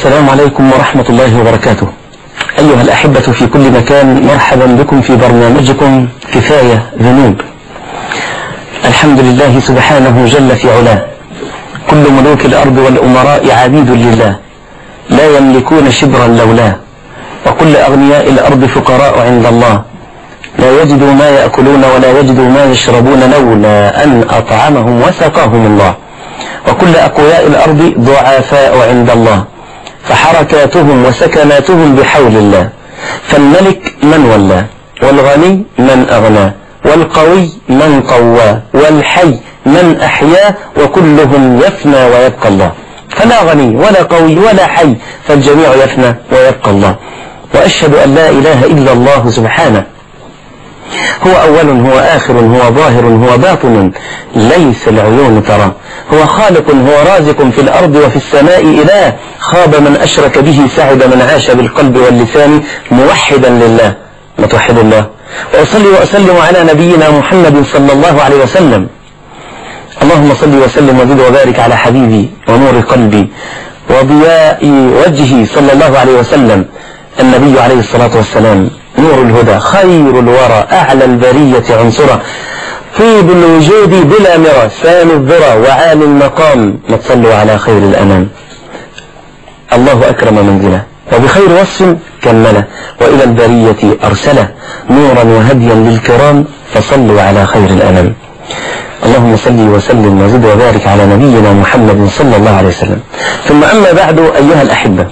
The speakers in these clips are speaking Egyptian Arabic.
السلام عليكم ورحمة الله وبركاته أيها الأحبة في كل مكان مرحبا بكم في برنامجكم كفاية ذنوب الحمد لله سبحانه جل في علاه كل ملوك الأرض والأمراء عبيد لله لا يملكون شبرا لولاه وكل أغنياء الأرض فقراء عند الله لا يجدوا ما يأكلون ولا يجدوا ما يشربون لولا أن أطعمهم وسقاهم الله وكل أقوياء الأرض ضعفاء عند الله فحركاتهم وسكناتهم بحول الله فالملك من ولى والغني من أغنى والقوي من قوى والحي من أحياه وكلهم يفنى ويبقى الله فلا غني ولا قوي ولا حي فالجميع يفنى ويبقى الله وأشهد أن لا إله إلا الله سبحانه هو أول هو آخر هو ظاهر هو باطن ليس العيون ترى هو خالق هو رازق في الأرض وفي السماء إله خاب من أشرك به سعد من عاش بالقلب واللسان موحدا لله متوحد الله وأصلي وأسلم على نبينا محمد صلى الله عليه وسلم اللهم صل وسلم وزد وبارك على حبيبي ونور قلبي وضياء وجهي صلى الله عليه وسلم النبي عليه الصلاة والسلام نور الهدى خير الورى أعلى البرية عنصرا طيب الوجود بلا مرى سام الذرى وعالي المقام ما تصلوا على خير الأنام الله أكرم منزله وبخير وصف كمله وإلى البرية أرسله نورا وهديا للكرام فصلوا على خير الأنام اللهم صل وسلم وزد وبارك على نبينا محمد صلى الله عليه وسلم ثم أما بعد أيها الأحبة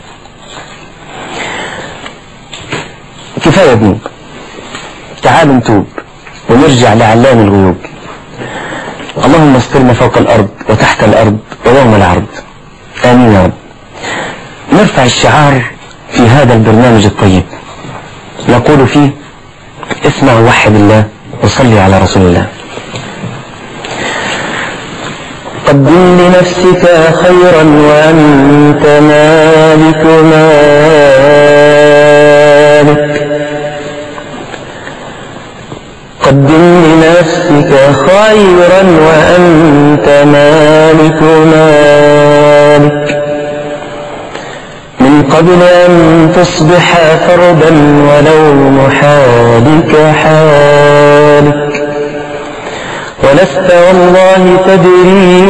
كفاية ذنوب تعالوا نتوب ونرجع لعلام الغيوب اللهم استرنا فوق الأرض وتحت الأرض ويوم العرض آمين يا رب نرفع الشعار في هذا البرنامج الطيب نقول فيه اسمع وحد الله وصلي على رسول الله قدم لنفسك خيرا وأنت مالك مالك قدم لنفسك خيرا وأنت مالك مالك من قبل أن تصبح فردا ولو محالك حالك ولست والله تدري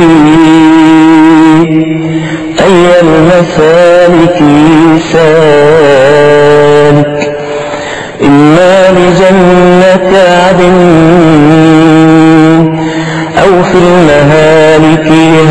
أي المسالك سالك إما لجنة عدن أو في المهالك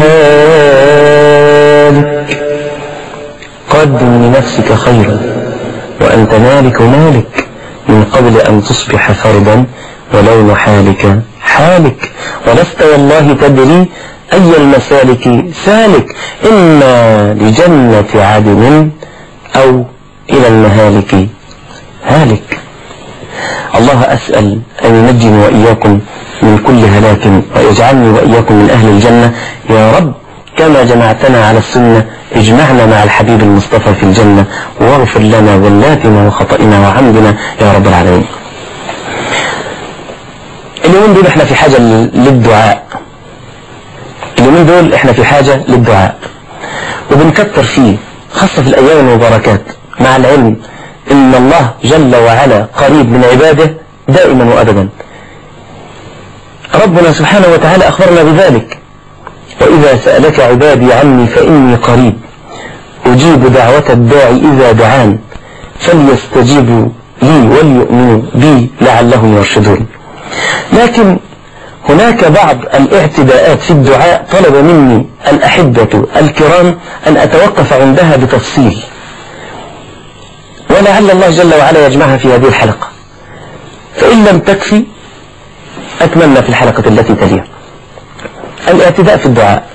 هالك قدم لنفسك خيرا وأنت مالك مالك من قبل أن تصبح فردا ولون حالك حالك ولست والله تدري أي المسالك سالك إما لجنة عدن أو إلى المهالك هالك الله أسأل أن ينجني وإياكم من كل هلاك ويجعلني وإياكم من أهل الجنة يا رب كما جمعتنا على السنة اجمعنا مع الحبيب المصطفى في الجنة واغفر لنا ذلاتنا وخطئنا وعمدنا يا رب العالمين اليومين دول احنا في حاجة للدعاء اليومين دول احنا في حاجة للدعاء وبنكتر فيه خاصة في الأيام المباركات مع العلم إن الله جل وعلا قريب من عباده دائما وأبدا ربنا سبحانه وتعالى أخبرنا بذلك وإذا سألك عبادي عني فإني قريب أجيب دعوة الداعي إذا دعان فليستجيبوا لي وليؤمنوا بي لعلهم يرشدون لكن هناك بعض الاعتداءات في الدعاء طلب مني الأحبة الكرام أن أتوقف عندها بتفصيل ولعل الله جل وعلا يجمعها في هذه الحلقة فإن لم تكفي أتمنى في الحلقة التي تليها الاعتداء في الدعاء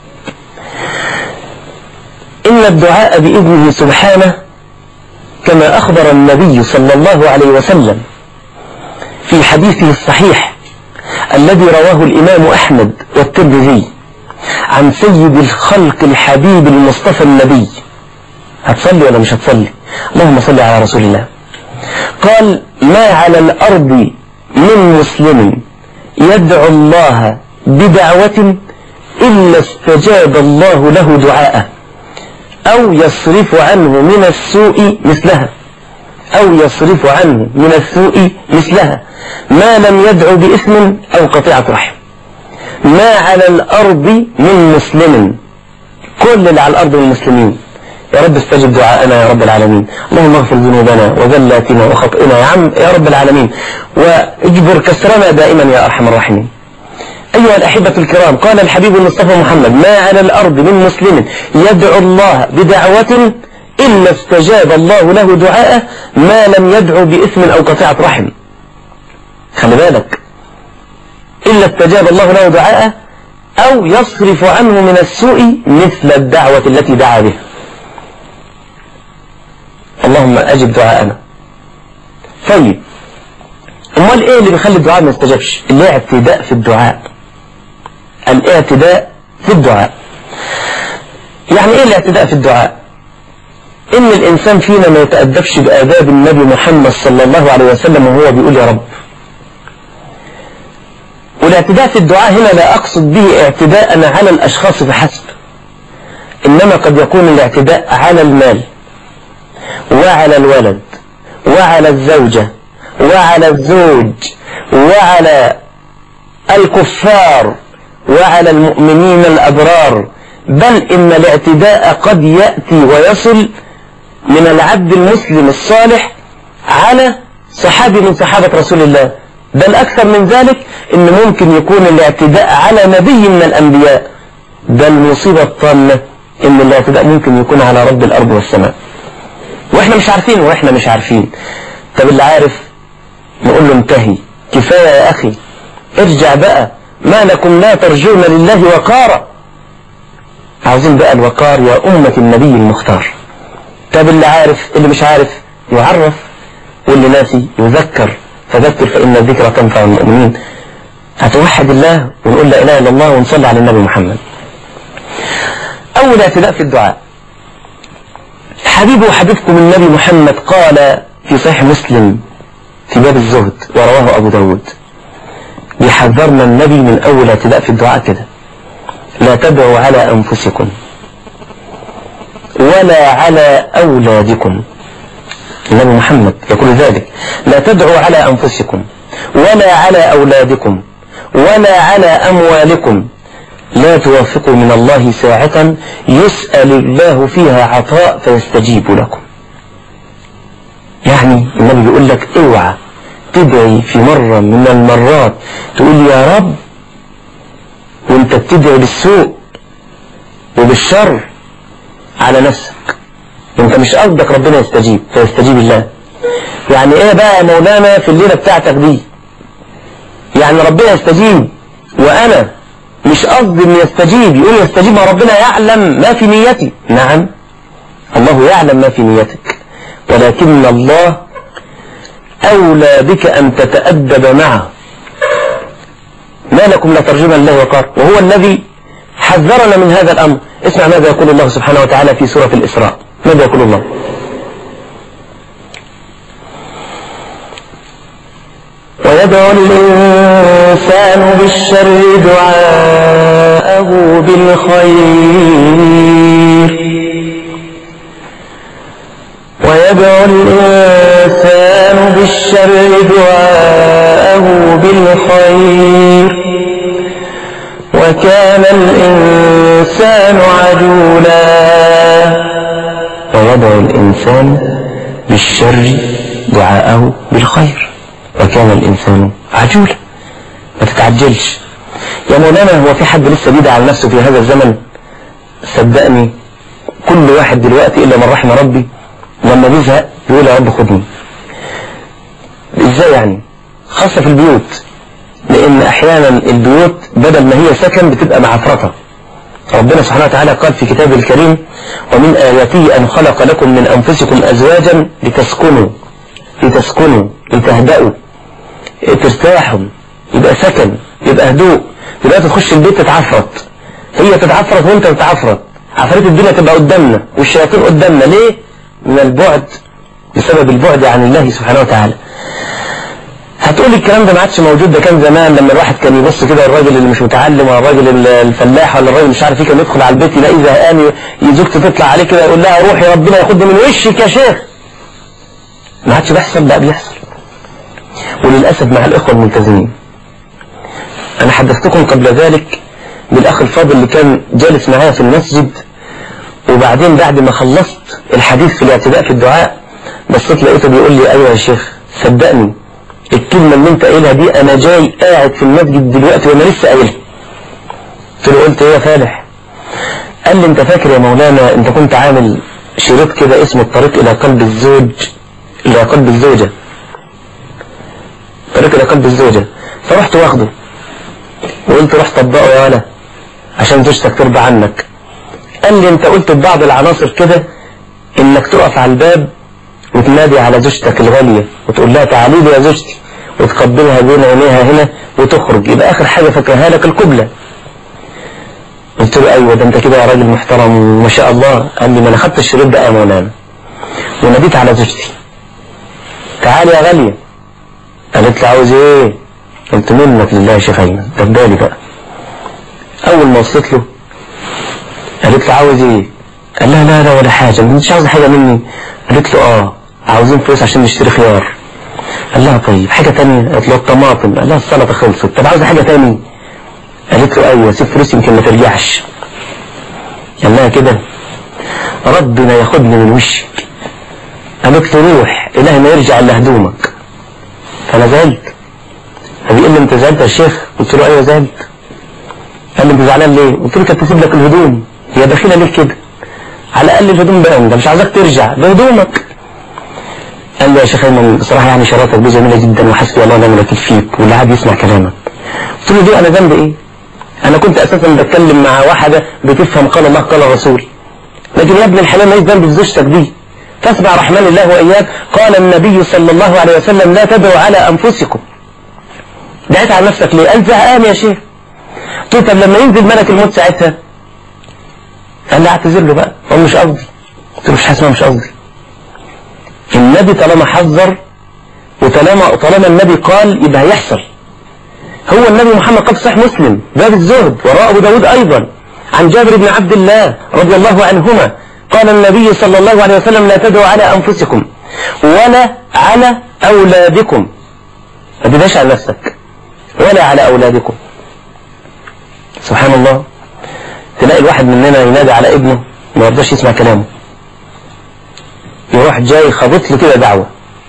إن الدعاء بإذنه سبحانه كما أخبر النبي صلى الله عليه وسلم في حديثه الصحيح الذي رواه الإمام أحمد والترمذي عن سيد الخلق الحبيب المصطفى النبي هتصلي ولا مش هتصلي اللهم صل على رسول الله قال ما على الأرض من مسلم يدعو الله بدعوة إلا استجاب الله له دعاءه أو يصرف عنه من السوء مثلها أو يصرف عنه من السوء مثلها ما لم يدعو بإثم أو قطيعة رحم ما على الأرض من مسلم كل اللي على الأرض من المسلمين يا رب استجب دعاءنا يا رب العالمين اللهم اغفر ذنوبنا وذلاتنا وخطئنا يا عم يا رب العالمين واجبر كسرنا دائما يا أرحم الراحمين أيها الأحبة الكرام قال الحبيب المصطفى محمد ما على الأرض من مسلم يدعو الله بدعوة إلا استجاب الله له دعاءه ما لم يدعو بإثم أو قطيعة رحم خلي بالك إلا استجاب الله له دعاءه أو يصرف عنه من السوء مثل الدعوة التي دعا بها اللهم أجب دعاءنا طيب امال ايه اللي بيخلي الدعاء ما يستجابش الاعتداء في الدعاء الاعتداء في الدعاء يعني ايه الاعتداء في الدعاء ان الانسان فينا ما يتأدبش بآداب النبي محمد صلى الله عليه وسلم وهو بيقول يا رب والاعتداء في الدعاء هنا لا اقصد به اعتداء على الاشخاص فحسب انما قد يكون الاعتداء على المال وعلى الولد وعلى الزوجة وعلى الزوج وعلى الكفار وعلى المؤمنين الأبرار بل إن الاعتداء قد يأتي ويصل من العبد المسلم الصالح على صحابي من صحابة رسول الله بل أكثر من ذلك إن ممكن يكون الاعتداء على نبي من الأنبياء بل مصيبة طامة إن الاعتداء ممكن يكون على رب الأرض والسماء واحنا مش عارفين واحنا مش عارفين طب اللي عارف نقول له انتهي كفاية يا اخي ارجع بقى ما لكم لا ترجون لله وقارا عاوزين بقى الوقار يا أمة النبي المختار طب اللي عارف اللي مش عارف يعرف واللي ناسي يذكر فذكر فإن الذكرى تنفع المؤمنين هتوحد الله ونقول لا إله إلا الله ونصلي على النبي محمد أول اعتداء في الدعاء حبيبي وحبيبكم النبي محمد قال في صحيح مسلم في باب الزهد ورواه أبو داود بيحذرنا النبي من أول اعتداء في الدعاء كده لا تدعوا على أنفسكم ولا على أولادكم النبي محمد يقول ذلك لا تدعوا على أنفسكم ولا على أولادكم ولا على أموالكم لا توافقوا من الله ساعة يسأل الله فيها عطاء فيستجيب لكم يعني النبي بيقول لك اوعى تدعي في مرة من المرات تقول يا رب وانت بتدعي بالسوء وبالشر على نفسك انت مش قصدك ربنا يستجيب فيستجيب الله يعني ايه بقى يا مولانا في الليلة بتاعتك دي يعني ربنا يستجيب وانا مش قصدي ان يستجيب يقول يستجيب ما ربنا يعلم ما في نيتي نعم الله يعلم ما في نيتك ولكن الله أولى بك أن تتأدب معه ما لكم لا ترجون الله وقار وهو الذي حذرنا من هذا الأمر اسمع ماذا يقول الله سبحانه وتعالى في سورة الإسراء ماذا يقول الله ويدعو الإنسان بالشر دعاءه بالخير ويدعو الإنسان بالشر دعاءه بالخير وكان الإنسان عجولا ويدعو الإنسان بالشر دعاءه بالخير وكان الإنسان عجولا ما تتعجلش يا مولانا هو في حد لسه بيدعي على نفسه في هذا الزمن صدقني كل واحد دلوقتي إلا من رحم ربي لما بيزهق يقول يا رب خدني ازاي يعني خاصة في البيوت لان احيانا البيوت بدل ما هي سكن بتبقى معفرطة ربنا سبحانه وتعالى قال في كتابه الكريم ومن آياته أن خلق لكم من أنفسكم أزواجا لتسكنوا لتسكنوا لتهدأوا ترتاحوا يبقى سكن يبقى هدوء دلوقتي تخش البيت تتعفرط هي تتعفرط وانت تتعفرط عفريت الدنيا تبقى قدامنا والشياطين قدامنا ليه من البعد بسبب البعد عن الله سبحانه وتعالى هتقول الكلام ده ما عادش موجود ده كان زمان لما الواحد كان يبص كده الراجل اللي مش متعلم ولا الراجل الفلاح ولا الراجل مش عارف ايه كان يدخل على البيت يلاقي زهقان زوجته تطلع عليه كده يقول لها روحي ربنا ياخدني من وشك يا شيخ ما عادش بيحصل بقى بيحصل وللاسف مع الاخوه الملتزمين انا حدثتكم قبل ذلك بالاخ الفاضل اللي كان جالس معايا في المسجد وبعدين بعد ما خلصت الحديث في الاعتداء في الدعاء بصيت لقيته بيقول لي ايوه يا شيخ صدقني الكلمة اللي انت قايلها دي انا جاي قاعد في المسجد دلوقتي وانا لسه قايلها قلت له قلت ايه يا فالح قال لي انت فاكر يا مولانا انت كنت عامل شريط كده اسمه الطريق الى قلب الزوج الى قلب الزوجة طريق الى قلب الزوجة فرحت واخده وقلت روح طبقه يا ولا عشان زوجتك ترضى عنك قال لي انت قلت ببعض العناصر كده انك تقف على الباب وتنادي على زوجتك الغالية وتقول لها تعالي لي يا زوجتي وتقبلها بين عينيها هنا وتخرج يبقى اخر حاجة فكرها لك القبلة قلت له ايوه ده انت كده يا راجل محترم وما شاء الله قال لي ما انا خدت الشريط ده يا مولانا وناديت على زوجتي تعالي يا غالية قالت لي عاوز ايه قلت منك لله يا شيخ ايمن ده بالي بقى اول ما وصلت له قالت لي عاوز ايه قال لها لا لا ولا حاجة مش عاوز حاجة مني قالت له اه عاوزين فلوس عشان نشتري خيار قال لها طيب حاجة تانية قالت له الطماطم قال لها السلطة خلصت طب عاوز حاجة تاني قالت له ايوه سيب فلوس يمكن ما ترجعش قال لها كده ربنا ياخدني من وشك قالت له روح الهي ما يرجع الا هدومك فانا زعلت فبيقول لي انت زعلت يا شيخ قلت له ايوه زعلت قال لي انت زعلان ليه قلت له كانت تسيب لك الهدوم هي داخله ليه كده على الاقل الهدوم بقى ده مش عايزك ترجع بهدومك قال لي يا شيخ ايمن بصراحه يعني شراتك دي جميله جدا وحسبي الله ونعم الوكيل فيك واللي قاعد يسمع كلامك قلت له دي انا ذنبي ايه انا كنت اساسا بتكلم مع واحده بتفهم قال الله قال الرسول لكن يا ابن الحلال ما ذنب في زوجتك دي فاسمع رحمن الله واياك قال النبي صلى الله عليه وسلم لا تدعوا على انفسكم دعيت على نفسك ليه قال زهقان يا شيخ قلت طب لما ينزل ملك الموت ساعتها قال لي اعتذر له بقى هو مش قصدي قلت له مش حاسس مش قصدي النبي طالما حذر وطالما طالما النبي قال يبقى هيحصل هو النبي محمد قد صحيح مسلم باب الزهد وراء ابو داود ايضا عن جابر بن عبد الله رضي الله عنهما قال النبي صلى الله عليه وسلم لا تدعوا على انفسكم ولا على اولادكم ما تدعش على نفسك ولا على اولادكم سبحان الله تلاقي الواحد مننا ينادي على ابنه ما يرضاش يسمع كلامه يروح جاي خابط له كده دعوة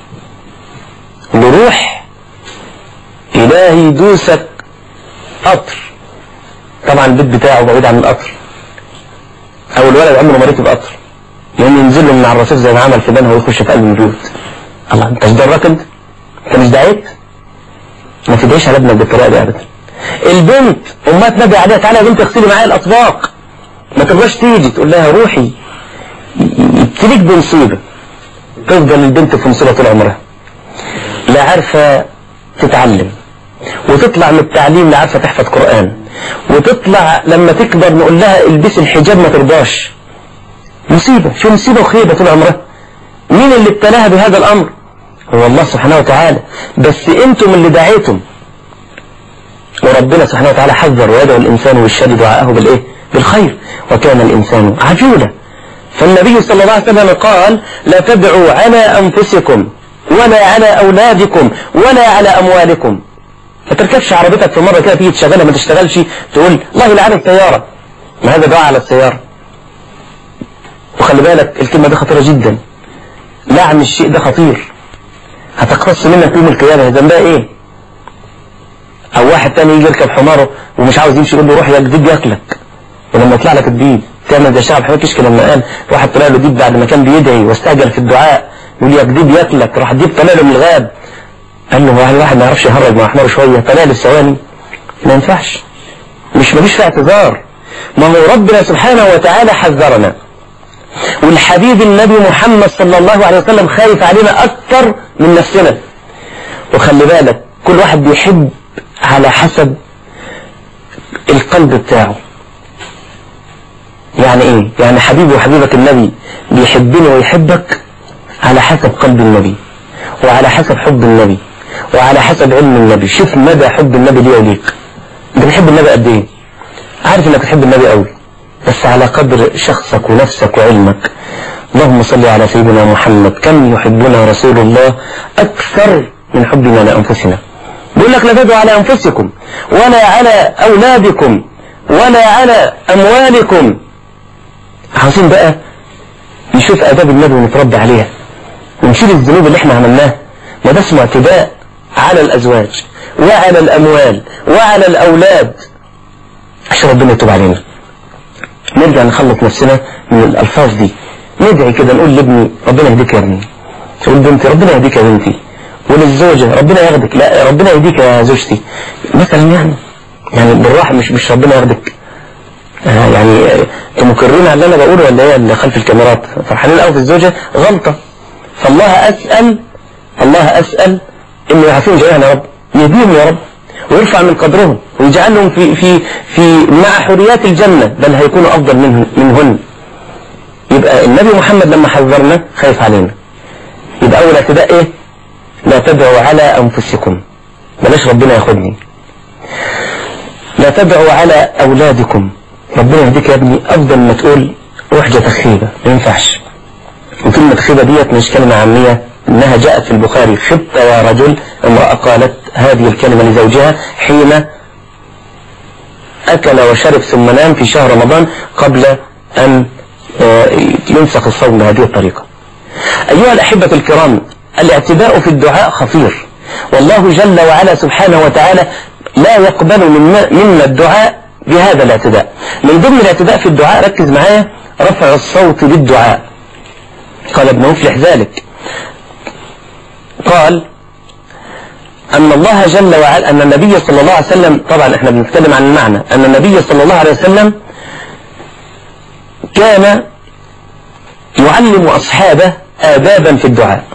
له روح إلهي يدوسك قطر طبعا البيت بتاعه بعيد عن القطر أو الولد عمره ما ركب قطر يوم ينزل له من على الرصيف زي ما عمل في بنها ويخش في قلب البيوت الله انت مش دراك انت انت مش دعيت ما تدعيش على ابنك بالطريقه دي ابدا البنت امها تنادي عليها تعالى يا بنت اغسلي معايا الاطباق ما ترضاش تيجي تقول لها روحي يبتليك بمصيبه تفضل البنت في مصيبه طول عمرها لا عارفه تتعلم وتطلع من التعليم لا عارفه تحفظ قران وتطلع لما تكبر نقول لها البسي الحجاب ما ترضاش مصيبه شو مصيبه وخيبه طول عمرها مين اللي ابتلاها بهذا الامر هو الله سبحانه وتعالى بس انتم اللي دعيتم وربنا سبحانه وتعالى حذر ويدعو الإنسان والشر دعاءه بالإيه؟ بالخير وكان الإنسان عجولا فالنبي صلى الله عليه وسلم قال لا تدعوا على أنفسكم ولا على أولادكم ولا على أموالكم ما تركبش عربيتك في مرة كده تيجي تشغلها ما تشتغلش تقول الله يلعن السيارة ما هذا دعاء على السيارة وخلي بالك الكلمة دي خطيرة جدا لعن الشيء ده خطير هتقتص منك يوم القيامة ذنبها ايه او واحد تاني يجي يركب حماره ومش عاوز يمشي يقول له روح يا الديب ياكلك ولما يطلع لك الديب تعمل زي شعب حماد كشك لما قال واحد طلع له ديب بعد ما كان بيدعي واستعجل في الدعاء يقول يا الديب ياكلك راح الديب طلع له من الغاب قال له واحد واحد ما يعرفش يهرج مع حماره شويه طلع له ثواني ما ينفعش مش مفيش فيها اعتذار ما هو ربنا سبحانه وتعالى حذرنا والحبيب النبي محمد صلى الله عليه وسلم خايف علينا اكتر من نفسنا وخلي بالك كل واحد بيحب على حسب القلب بتاعه يعني ايه يعني حبيبي وحبيبك النبي بيحبني ويحبك على حسب قلب النبي وعلى حسب حب النبي وعلى حسب علم النبي شوف مدى حب النبي ليه وليك انت بتحب النبي قد ايه عارف انك بتحب النبي قوي بس على قدر شخصك ونفسك وعلمك اللهم صل على سيدنا محمد كم يحبنا رسول الله اكثر من حبنا لانفسنا بيقول لك لا تدعوا على انفسكم ولا على اولادكم ولا على اموالكم عاوزين بقى نشوف اداب النبي ونتربى عليها ونشيل الذنوب اللي احنا عملناها ما ده اسمه اعتداء على الازواج وعلى الاموال وعلى الاولاد عشان ربنا يتوب علينا نرجع نخلط نفسنا من الالفاظ دي ندعي كده نقول لابني ربنا يهديك يا ابني تقول بنتي ربنا يهديك يا بنتي وللزوجة ربنا ياخدك لا ربنا يهديك يا زوجتي مثلا يعني يعني بالراحة مش مش ربنا ياخدك آه يعني انتوا مكررين على اللي انا بقوله ولا ايه اللي خلف الكاميرات فرحانين قوي في الزوجة غلطة فالله اسأل الله اسأل انه يعافيهم جميعا يا رب يهديهم يا رب ويرفع من قدرهم ويجعلهم في في في مع حريات الجنة بل هيكونوا افضل منه منهن يبقى النبي محمد لما حذرنا خايف علينا يبقى اول اعتداء ايه لا تدعوا على انفسكم بلاش ربنا ياخدني لا تدعوا على اولادكم ربنا يهديك يا ابني افضل ما تقول وحدة خيبة ما ينفعش وكلمة خيبة ديت مش كلمة عامية انها جاءت في البخاري خبت يا رجل امرأة قالت هذه الكلمة لزوجها حين اكل وشرب ثم نام في شهر رمضان قبل ان ينسخ الصوم بهذه الطريقة ايها الاحبة الكرام الاعتداء في الدعاء خطير والله جل وعلا سبحانه وتعالى لا يقبل منا, منا الدعاء بهذا الاعتداء من ضمن الاعتداء في الدعاء ركز معايا رفع الصوت بالدعاء قال ابن مفلح ذلك قال أن الله جل وعلا أن النبي صلى الله عليه وسلم طبعا احنا بنتكلم عن المعنى أن النبي صلى الله عليه وسلم كان يعلم أصحابه آدابا في الدعاء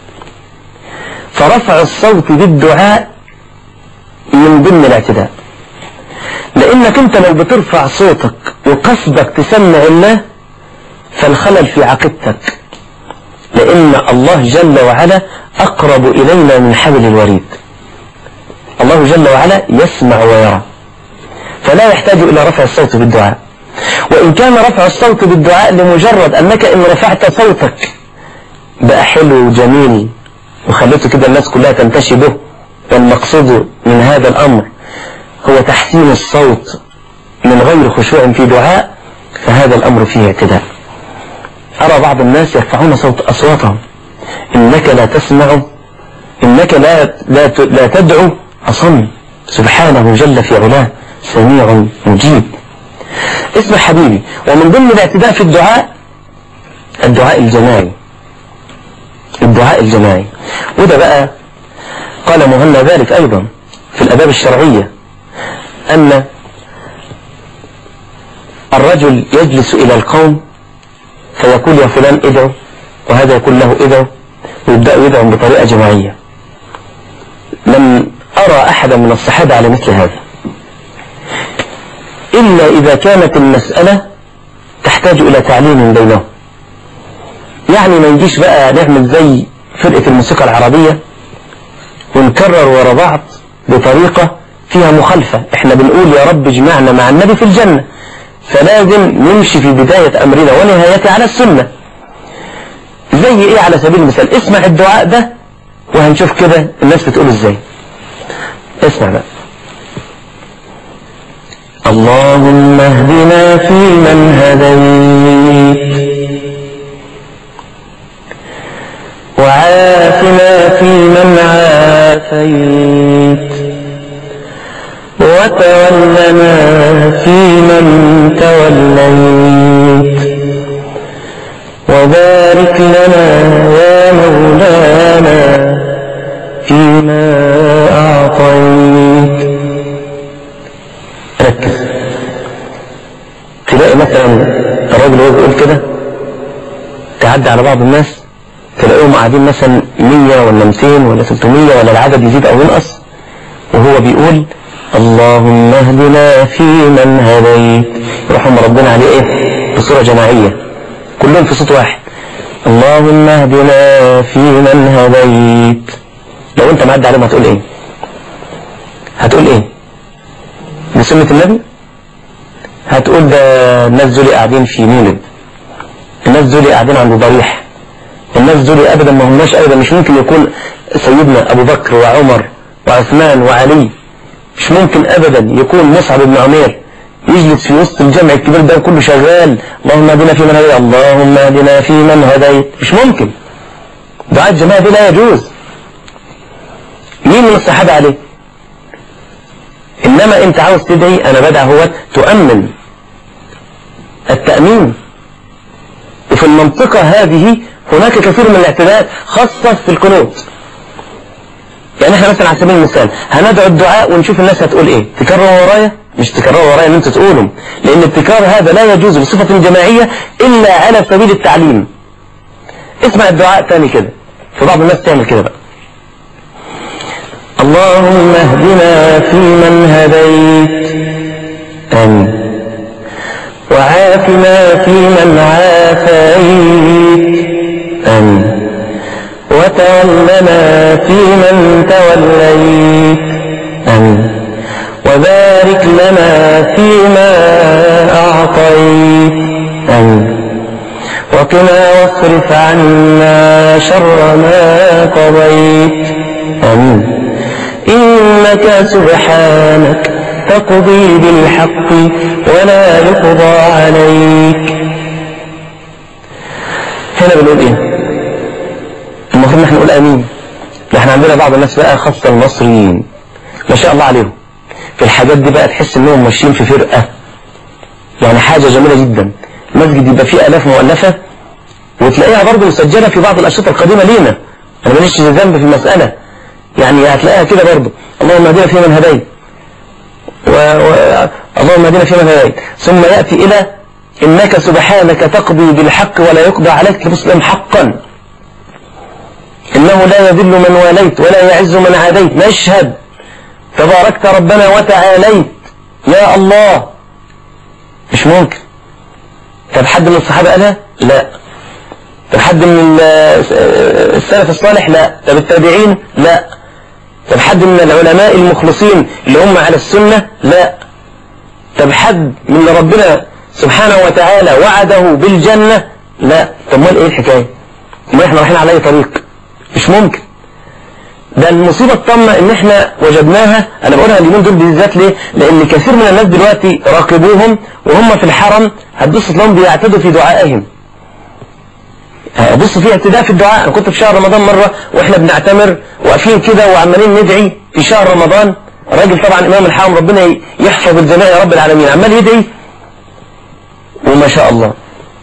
فرفع الصوت بالدعاء من ضمن الاعتداء لانك انت لو بترفع صوتك وقصدك تسمع الله فالخلل في عقيدتك لان الله جل وعلا اقرب الينا من حبل الوريد الله جل وعلا يسمع ويرى فلا يحتاج الى رفع الصوت بالدعاء وان كان رفع الصوت بالدعاء لمجرد انك ان رفعت صوتك بقى حلو وجميل وخليته كده الناس كلها تنتشي به والمقصود من هذا الامر هو تحسين الصوت من غير خشوع في دعاء فهذا الأمر فيه اعتداء أرى بعض الناس يرفعون صوت أصواتهم إنك لا تسمع إنك لا, لا, لا تدعو أصم سبحانه جل في علاه سميع مجيب اسمع حبيبي ومن ضمن الاعتداء في الدعاء الدعاء الجماعي الدعاء الجماعي وده بقى قال مهنا ذلك أيضا في الأداب الشرعية أن الرجل يجلس إلى القوم فيقول يا فلان ادعو وهذا يقول له ادعو ويبدأ يدعو بطريقة جماعية لم أرى أحدا من الصحابة على مثل هذا إلا إذا كانت المسألة تحتاج إلى تعليم بينهم يعني ما يجيش بقى نعمل زي فرقة الموسيقى العربية ونكرر ورا بعض بطريقة فيها مخالفة احنا بنقول يا رب اجمعنا مع النبي في الجنة فلازم نمشي في بداية أمرنا ونهايته على السنة زي ايه على سبيل المثال اسمع الدعاء ده وهنشوف كده الناس بتقول ازاي اسمع بقى اللهم اهدنا فيمن هديت وعافنا فيمن عافيت وتولنا فيمن توليت وبارك لنا يا مولانا فيما أعطيت ركز تلاقي مثلا الراجل وهو بيقول كده تعدي على بعض الناس تلاقيهم قاعدين مثلا 100 ولا 200 ولا 300 ولا العدد يزيد او ينقص وهو بيقول اللهم اهدنا فيمن هديت يرحم ربنا عليه ايه بصورة جماعية كلهم في صوت واحد اللهم اهدنا فيمن هديت لو انت معدي عليهم هتقول ايه هتقول ايه بسنة النبي هتقول ده الناس دول قاعدين في مولد الناس دول قاعدين عند ضريح الناس دول ابدا ما هماش ابدا مش ممكن يكون سيدنا ابو بكر وعمر وعثمان وعلي مش ممكن ابدا يكون مصعب بن عمير يجلس في وسط الجمع الكبير ده وكله شغال اللهم اهدنا في من هديت اللهم اهدنا في من هديت مش ممكن دعاء الجماعة دي لا يجوز مين من الصحابة عليه انما انت عاوز تدعي انا بدع هو تؤمن التأمين وفي المنطقة هذه هناك كثير من الاعتداءات خاصة في القنوت يعني احنا مثلا على سبيل المثال هندعو الدعاء ونشوف الناس هتقول ايه تكرروا ورايا مش تكرروا ورايا ان انتوا تقولوا لان التكرار هذا لا يجوز بصفة جماعية الا على سبيل التعليم اسمع الدعاء تاني كده في بعض الناس تعمل كده بقى اللهم اهدنا فيمن هديت آمين وعافنا فيمن عافيت آمين وتولنا فيمن توليت آمين وبارك لنا فيما أعطيت آمين وقنا واصرف عنا شر ما قضيت آمين إنك سبحانك تقضي بالحق ولا يقضى عليك هنا بنقول ايه المفروض نحن نقول امين احنا عندنا بعض الناس بقى خاصة المصريين ما شاء الله عليهم في الحاجات دي بقى تحس انهم ماشيين في فرقة يعني حاجة جميلة جدا مسجد يبقى فيه الاف مؤلفة وتلاقيها برضه مسجلة في بعض الاشرطة القديمة لينا انا ماليش ذنب في المسألة يعني هتلاقيها كده برضه اللهم اهدنا في من هديت و... و... اللهم اهدنا في من هديت ثم يأتي إلى إنك سبحانك تقضي بالحق ولا يقضى عليك تسلم حقا إنه لا يذل من واليت ولا يعز من عاديت نشهد تباركت ربنا وتعاليت يا الله مش ممكن طب حد من الصحابة قالها لا طب حد من السلف الصالح لا طب التابعين لا طب حد من العلماء المخلصين اللي هم على السنة لا طب حد من ربنا سبحانه وتعالى وعده بالجنة لا طب مال ايه الحكاية ما احنا رايحين على اي طريق مش ممكن ده المصيبة الطامة ان احنا وجدناها انا بقولها اليومين دول بالذات ليه لان كثير من الناس دلوقتي راقبوهم وهم في الحرم هتبص تلاقيهم بيعتدوا في دعائهم بص في اعتداء في الدعاء انا كنت في شهر رمضان مرة واحنا بنعتمر واقفين كده وعمالين ندعي في شهر رمضان راجل طبعا امام الحرم ربنا يحفظ الجميع يا رب العالمين عمال يدعي وما شاء الله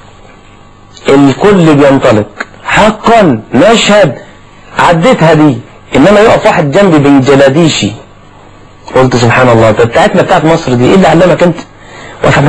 الكل بينطلق حقا نشهد عديتها دي انما يقف واحد جنبي بالجلاديشي قلت سبحان الله طب بتاعتنا بتاعت مصر دي ايه اللي علمك انت واقف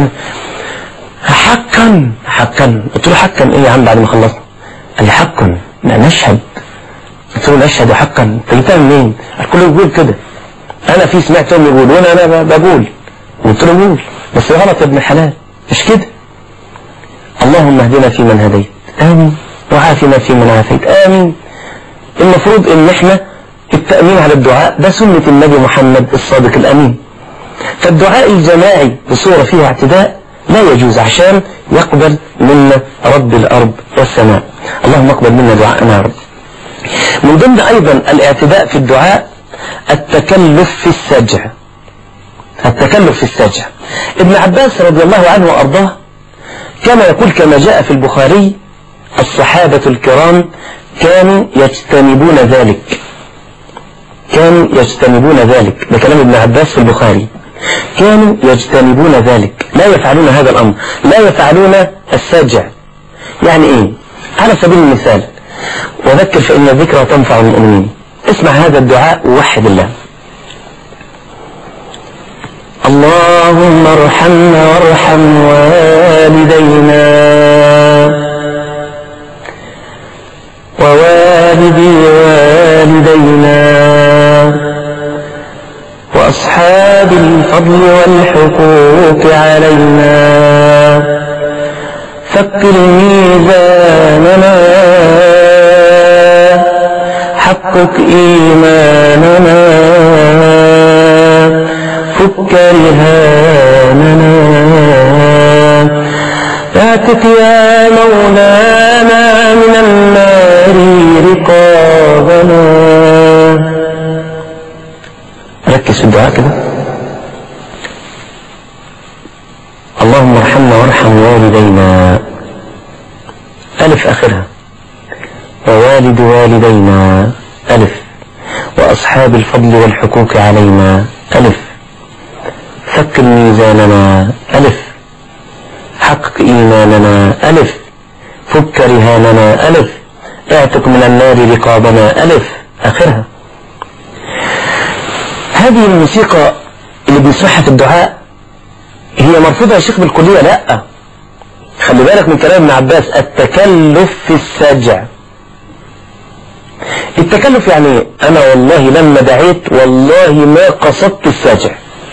حقا حقا قلت له حقا ايه يا عم بعد ما خلصنا قال لي حقا نشهد قلت له نشهد حقا انت جبتها منين الكل بيقول كده انا في سمعتهم يقول وانا انا بقول قلت له قول بس غلط يا ابن الحلال مش كده اللهم اهدنا في من هديت امين وعافنا في من عافيت امين المفروض ان احنا التأمين على الدعاء ده سنة النبي محمد الصادق الأمين فالدعاء الجماعي بصورة فيها اعتداء لا يجوز عشان يقبل منا رب الأرض والسماء اللهم اقبل منا دعاءنا يا رب من ضمن أيضا الاعتداء في الدعاء التكلف في السجع التكلف في السجع ابن عباس رضي الله عنه وأرضاه كما يقول كما جاء في البخاري الصحابة الكرام كانوا يجتنبون ذلك كانوا يجتنبون ذلك ده كلام ابن عباس في البخاري كانوا يجتنبون ذلك لا يفعلون هذا الأمر لا يفعلون السجع يعني ايه على سبيل المثال وذكر فإن الذكرى تنفع المؤمنين اسمع هذا الدعاء ووحد الله اللهم ارحمنا وارحم والدينا ووالدي والدينا وأصحاب الفضل والحقوق علينا فكر ميزاننا حق حقق إيماننا فك رهاننا اعتق يا مولانا من النار رقابنا ركز في الدعاء كده اللهم ارحمنا وارحم والدينا ألف آخرها ووالد والدينا ألف وأصحاب الفضل والحقوق علينا ألف فك ميزاننا ألف حقق إيماننا ألف فك رهاننا ألف اعتق من النار رقابنا ألف آخرها هذه الموسيقى اللي بنسمعها في الدعاء هي مرفوضة يا شيخ بالكلية لا خلي بالك من كلام ابن عباس التكلف في السجع التكلف يعني ايه انا والله لما دعيت والله ما قصدت السجع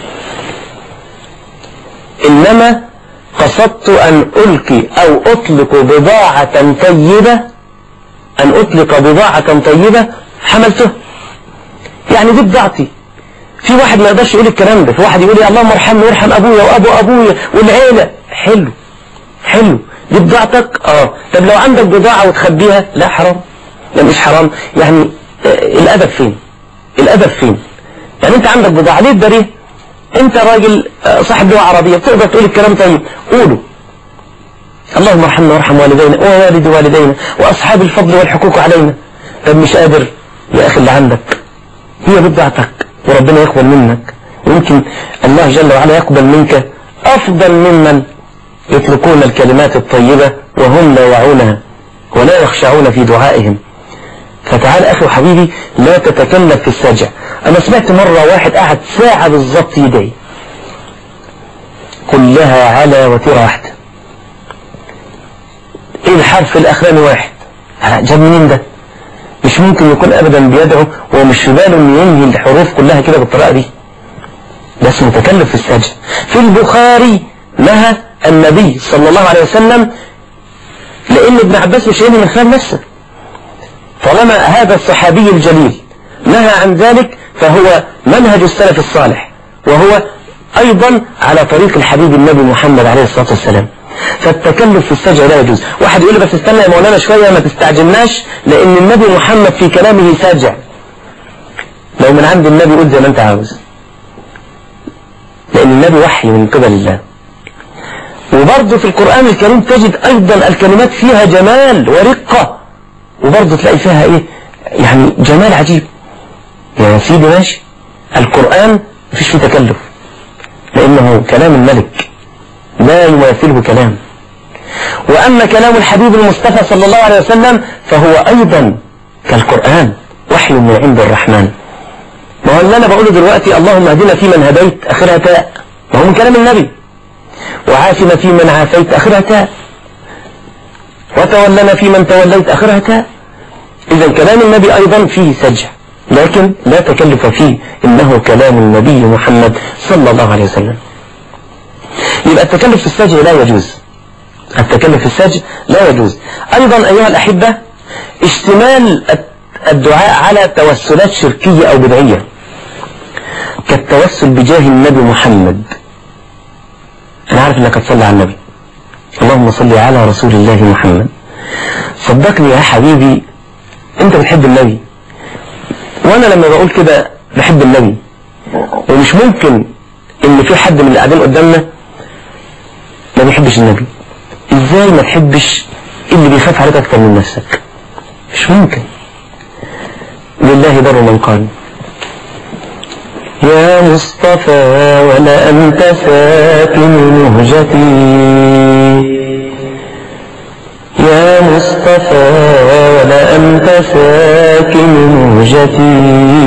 انما قصدت ان القي او اطلق بضاعة طيبة ان اطلق بضاعة طيبة حملته يعني دي بضاعتي في واحد ما يقدرش يقول الكلام ده في واحد يقول يا اللهم ارحمني وارحم ابويا وابو ابويا والعيلة حلو حلو دي بضاعتك اه طب لو عندك بضاعة وتخبيها لا حرام لا مش حرام يعني آه الادب فين الادب فين يعني انت عندك بضاعة ليه تداريه انت راجل آه صاحب لغة عربية بتقدر تقول الكلام طيب قوله اللهم ارحمنا وارحم والدينا ووالد والدينا واصحاب الفضل والحقوق علينا طب مش قادر يا اخي اللي عندك هي بضاعتك وربنا يقبل منك ويمكن الله جل وعلا يقبل منك افضل ممن يتركون الكلمات الطيبة وهم لا يعونها ولا يخشعون في دعائهم فتعال أخي وحبيبي لا تتكلف في السجع أنا سمعت مرة واحد قعد ساعة بالظبط يدعي كلها على وتيرة واحدة ايه الحرف الأخراني واحد جاب منين ده مش ممكن يكون أبدا بيدعو ومش في باله أن ينهي الحروف كلها كده بالطريقة دي ده اسمه تكلف في السجع في البخاري نهى النبي صلى الله عليه وسلم لأن ابن عباس مش ينهي من خلال نفسه طالما هذا الصحابي الجليل نهى عن ذلك فهو منهج السلف الصالح وهو أيضا على طريق الحبيب النبي محمد عليه الصلاة والسلام فالتكلف في السجع لا يجوز واحد يقول لي بس استنى يا مولانا شوية ما تستعجلناش لأن النبي محمد في كلامه ساجع لو من عند النبي قلت زي ما انت عاوز لأن النبي وحي من قبل الله وبرضه في القرآن الكريم تجد أيضا الكلمات فيها جمال ورقة وبرضه تلاقي فيها إيه يعني جمال عجيب يا سيدي ماشي القرآن مفيش فيه تكلف لأنه كلام الملك لا يماثله كلام وأما كلام الحبيب المصطفى صلى الله عليه وسلم فهو أيضا كالقرآن وحي من عند الرحمن ما هو اللي أنا بقوله دلوقتي اللهم اهدنا فيمن هديت آخرها تاء ما هو من كلام النبي وعافنا فيمن عافيت آخرها تاء وتولنا فيمن توليت آخرها تاء إذا كلام النبي أيضا فيه سجع لكن لا تكلف فيه إنه كلام النبي محمد صلى الله عليه وسلم يبقى التكلف في السجع لا يجوز التكلف في السجع لا يجوز أيضا أيها الأحبة اشتمال الدعاء على توسلات شركية أو بدعية كالتوسل بجاه النبي محمد أنا عارف أنك تصلي على النبي اللهم صل على رسول الله محمد صدقني يا حبيبي أنت بتحب النبي وأنا لما بقول كده بحب النبي ومش ممكن إن في حد من اللي قاعدين قدامنا ما بيحبش النبي إزاي ما تحبش اللي بيخاف عليك أكتر من نفسك مش ممكن لله بر من قال يا مصطفى ولا أنت ساكن مهجتي يا مصطفى ولا أنت ساكن مهجتي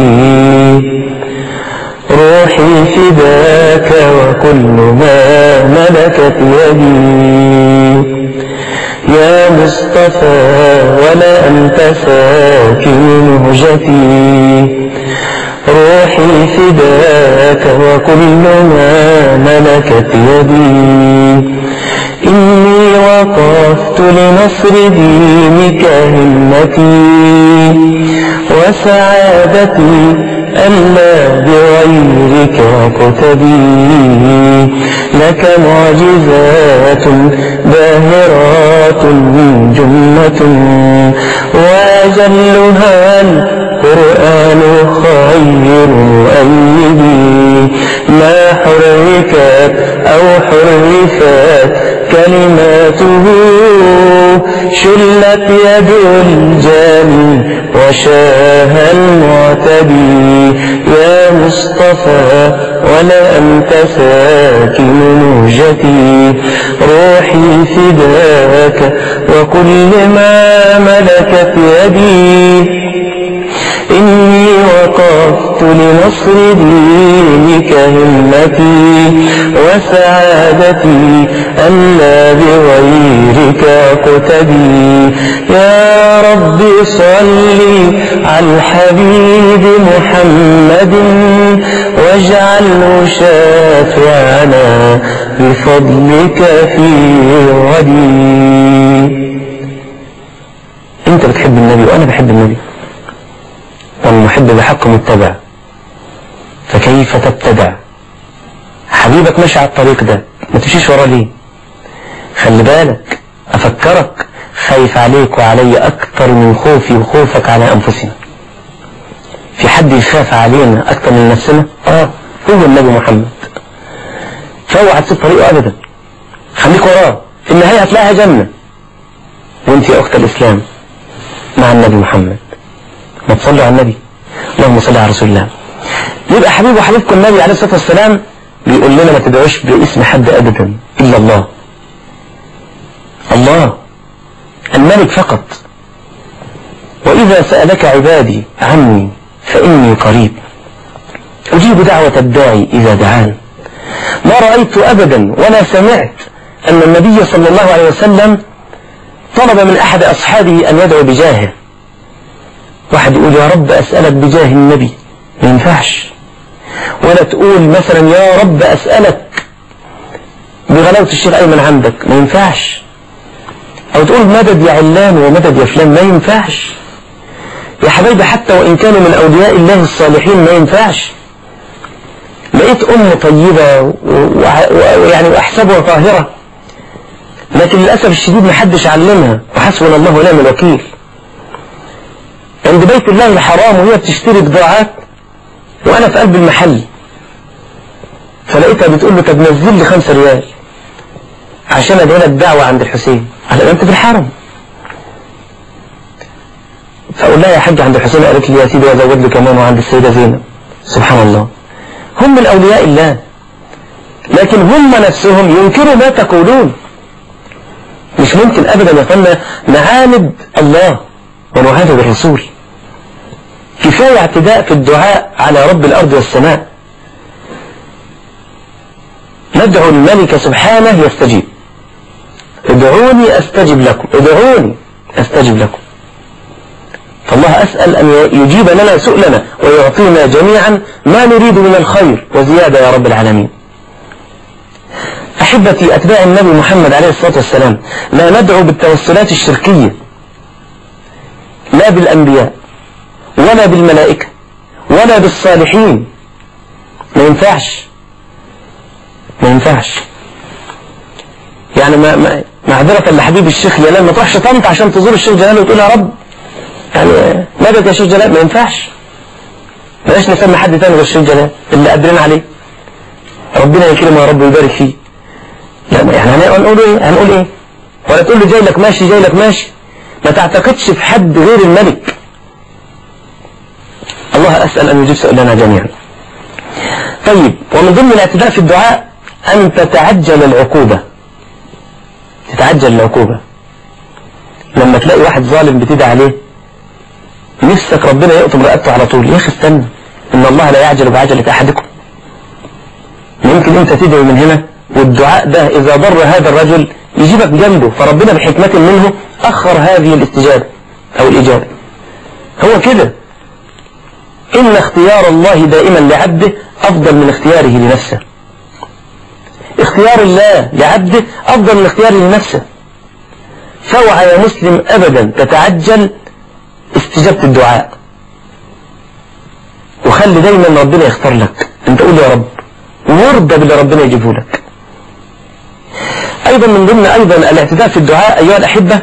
روحي فداك وكل ما ملكت يدي يا مصطفى ولا أنت ساكن مهجتي روحي فداك وكل ما ملكت يدي إني وقفت لنصر دينك همتي وسعادتي ألا بغيرك أقتدي لك معجزات باهرات جمة وأجلها القرآن خير مؤيدي ما حركت أو حرفت كلماته شلت يد الجاني وشاه المعتدي يا مصطفى ولا أنت ساكن موجتي روحي فداك وكل ما ملكت يدي إني وقفت لنصر دينك همتي وسعادتي ألا بغيرك أقتدي يا رب صل على الحبيب محمد واجعله شافعنا بفضلك في غدي انت بتحب النبي وانا بحب النبي والمحب بحق متبع فكيف تبتدع حبيبك ماشي على الطريق ده ما تمشيش وراه ليه خلي بالك افكرك خايف عليك وعلي اكتر من خوفي وخوفك على انفسنا في حد يخاف علينا اكتر من نفسنا اه هو النبي محمد فاوعى تسيب طريقه ابدا خليك وراه في النهايه هتلاقيها جنه وانت يا اخت الاسلام مع النبي محمد ما تصلوا على النبي اللهم صل على رسول الله يبقى حبيب وحبيبكم النبي عليه الصلاة والسلام بيقول لنا ما تدعوش باسم حد أبدا إلا الله الله الملك فقط وإذا سألك عبادي عني فإني قريب أجيب دعوة الداعي إذا دعان ما رأيت أبدا ولا سمعت أن النبي صلى الله عليه وسلم طلب من أحد أصحابه أن يدعو بجاهه واحد يقول يا رب أسألك بجاه النبي ما ينفعش ولا تقول مثلا يا رب أسألك بغلاوة الشيخ أيمن عندك ما ينفعش أو تقول مدد يا علان ومدد يا فلان ما ينفعش يا حبايبي حتى وإن كانوا من أولياء الله الصالحين ما ينفعش لقيت أم طيبة ويعني وأحسبها طاهرة لكن للأسف الشديد محدش علمها وحسبنا الله ونعم الوكيل عند بيت الله الحرام وهي بتشتري بضاعات وانا في قلب المحل فلقيتها بتقول له طب نزل لي خمسة ريال عشان ادعي لك دعوة عند الحسين على انت في الحرم فاقول لها يا حاج عند الحسين قالت لي يا سيدي وازود لي كمان وعند السيدة زينب سبحان الله هم من اولياء الله لكن هم نفسهم ينكروا ما تقولون مش ممكن ابدا يا اخوانا نعاند الله ونعاند الرسول كفاية اعتداء في الدعاء على رب الأرض والسماء ندعو الملك سبحانه يستجيب ادعوني أستجب لكم ادعوني أستجب لكم فالله أسأل أن يجيب لنا سؤلنا ويعطينا جميعا ما نريد من الخير وزيادة يا رب العالمين أحبتي أتباع النبي محمد عليه الصلاة والسلام لا ندعو بالتوسلات الشركية لا بالأنبياء ولا بالملائكة ولا بالصالحين ما ينفعش ما ينفعش يعني ما ما معذرة لحبيب الشيخ جلال ما تروحش طنطا عشان تزور الشيخ جلال وتقول يا رب يعني مدد يا شيخ جلال ما ينفعش بلاش نسمي حد تاني غير الشيخ جلال اللي قادرين عليه ربنا يكرمه يا رب ويبارك فيه لا يعني هنقول ايه هنقول ايه ولا تقول له جاي لك ماشي جاي لك ماشي ما تعتقدش في حد غير الملك الله أسأل أن يجيب سؤالنا جميعا طيب ومن ضمن الاعتداء في الدعاء أن تتعجل العقوبة تتعجل العقوبة لما تلاقي واحد ظالم بتدعي عليه نفسك ربنا يقطب رقبته على طول يا أخي استنى إن الله لا يعجل بعجلة أحدكم ممكن أنت تدعي من هنا والدعاء ده إذا ضر هذا الرجل يجيبك جنبه فربنا بحكمة منه أخر هذه الاستجابة أو الإجابة هو كده إن اختيار الله دائما لعبده أفضل من اختياره لنفسه اختيار الله لعبده أفضل من اختياره لنفسه فاوعى يا مسلم أبدا تتعجل استجابة الدعاء وخلي دايما ربنا يختار لك انت قول يا رب وارضى باللي ربنا يجيبه لك ايضا من ضمن ايضا الاعتداء في الدعاء ايها الاحبة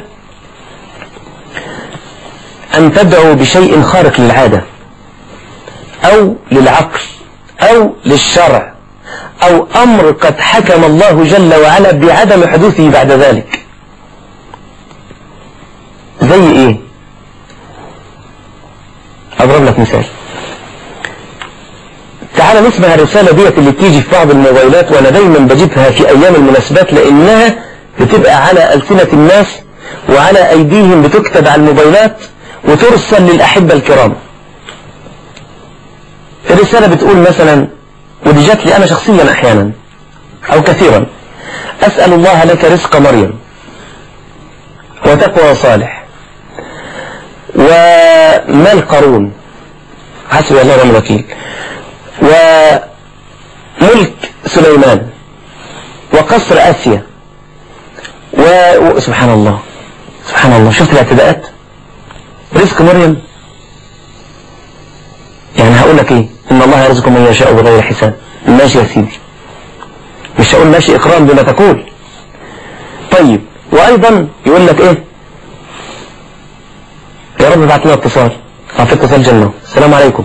ان تدعو بشيء خارق للعادة او للعقل او للشرع او امر قد حكم الله جل وعلا بعدم حدوثه بعد ذلك زي ايه اضرب لك مثال تعال نسمع الرسالة ديت اللي بتيجي في بعض الموبايلات وانا دايما بجيبها في ايام المناسبات لانها بتبقى على ألسنة الناس وعلى ايديهم بتكتب على الموبايلات وترسل للاحبة الكرام الرسالة بتقول مثلا ودي جات لي انا شخصيا احيانا او كثيرا اسأل الله لك رزق مريم وتقوى صالح ومال قارون حسبي الله ونعم الوكيل وملك سليمان وقصر اسيا وسبحان الله سبحان الله شفت الاعتداءات رزق مريم يعني هقول لك ايه ان الله يرزق من يشاء بغير حساب ماشي يا سيدي مش هقول ماشي اكرام بما تقول طيب وايضا يقول لك ايه يا رب ابعت لنا اتصال اعطي اتصال جنة السلام عليكم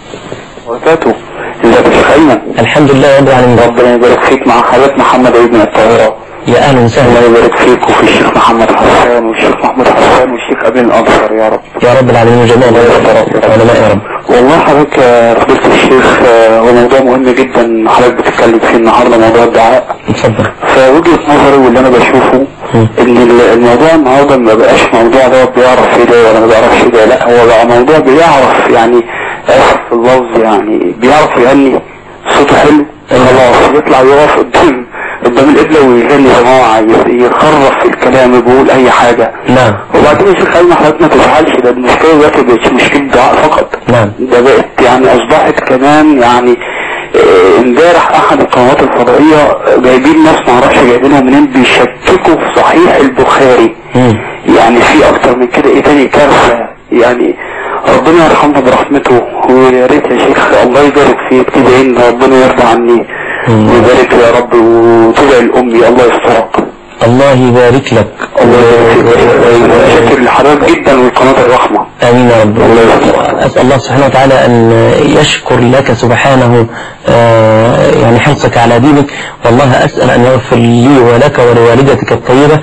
وبركاته ازيك يا شيخ ايمن الحمد لله رب العالمين ربنا يبارك فيك مع حضرتك محمد عيد من القاهرة يا اهلا الله وسهلا يبارك فيك وفي الشيخ محمد حسان والشيخ محمود حسان والشيخ ابن الانصار يا رب يا رب العالمين جميعا علماء يا رب والله حضرتك يا فضيلة الشيخ آه، هو موضوع مهم جدا حضرتك بتتكلم فيه النهارده موضوع الدعاء اتفضل فوجهة نظري واللي انا بشوفه مم. ان ال- الموضوع النهارده ما بقاش موضوع ده بيعرف ايه ده ولا ما بيعرفش ايه ده لا هو بقى موضوع بيعرف يعني اسف في اللفظ يعني بيعرف يغني صوته حلو خلاص يطلع يقف قدام قدام القبلة ويغني زي ما هو عايز يخرف في الكلام يقول اي حاجة نعم وبعدين يا شيخ ايمن حضرتك ما تزعلش ده المشكلة دلوقتي بقتش مشكلة دعاء فقط نعم ده بقت يعني اصبحت كمان يعني آه، امبارح احد القنوات الفضائية جايبين ناس معرفش جايبينهم منين بيشككوا في صحيح البخاري مم. يعني في اكتر من كده ايه تاني كارثة يعني ربنا يرحمنا برحمته ويا ريت يا شيخ الله يبارك فيك تدعي ان ربنا يرضى عني مم. ويبارك يا رب وتدعي لامي الله يسترك الله يبارك لك الله يبارك فيك شكر لحضرتك جدا والقناة الرحمة آمين يا رب الله يسلمك. أسأل الله سبحانه وتعالى أن يشكر لك سبحانه آه، يعني حرصك على دينك والله أسأل أن يغفر لي ولك ولوالدتك الطيبة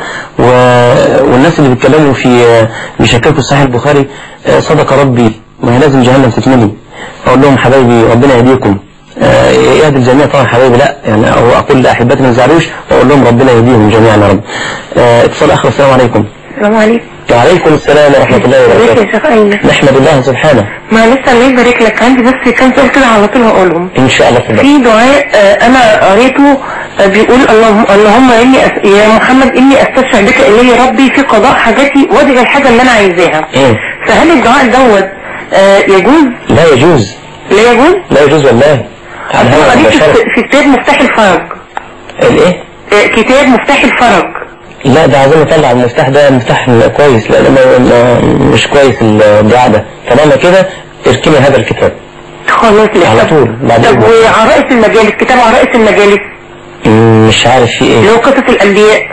و- والناس اللي بيتكلموا في آه، بيشككوا في صحيح البخاري آه، صدق ربي ما هي لازم جهنم تتملي أقول لهم حبايبي ربنا يهديكم آه، يهدي الجميع طبعا حبايبي لا يعني أو أقول لأحبتي ما يزعلوش وأقول لهم ربنا يهديهم جميعا يا رب آه، اتصال آخر السلام عليكم السلام عليكم وعليكم السلام ورحمة الله ازيك وبركاته يا شيخ ايمن نحمد الله سبحانه معلش الله يبارك لك عندي بس كام سؤال كده على طول هقولهم ان شاء الله تفضل في دعاء آه، انا قريته آه، بيقول اللهم اللهم اني أس... يا محمد اني استشفع بك الي ربي في قضاء حاجتي وادعي الحاجه اللي انا عايزاها ايه فهل الدعاء دوت آه، يجوز لا يجوز لا يجوز لا يجوز والله على انا هذا قريت البشر في في كتاب مفتاح الفرج الايه آه، كتاب مفتاح الفرج لا ده عايزين نطلع المفتاح ده مفتاح كويس لا ده ما- ما- مش كويس الدعاء ده طالما كده اركني هذا الكتاب خلاص لا على طب- طول، بعد طب إذنك. وعرائس المجالس كتاب عرائس المجالس مم، مش عارف في اللي ايه هو قصص الانبياء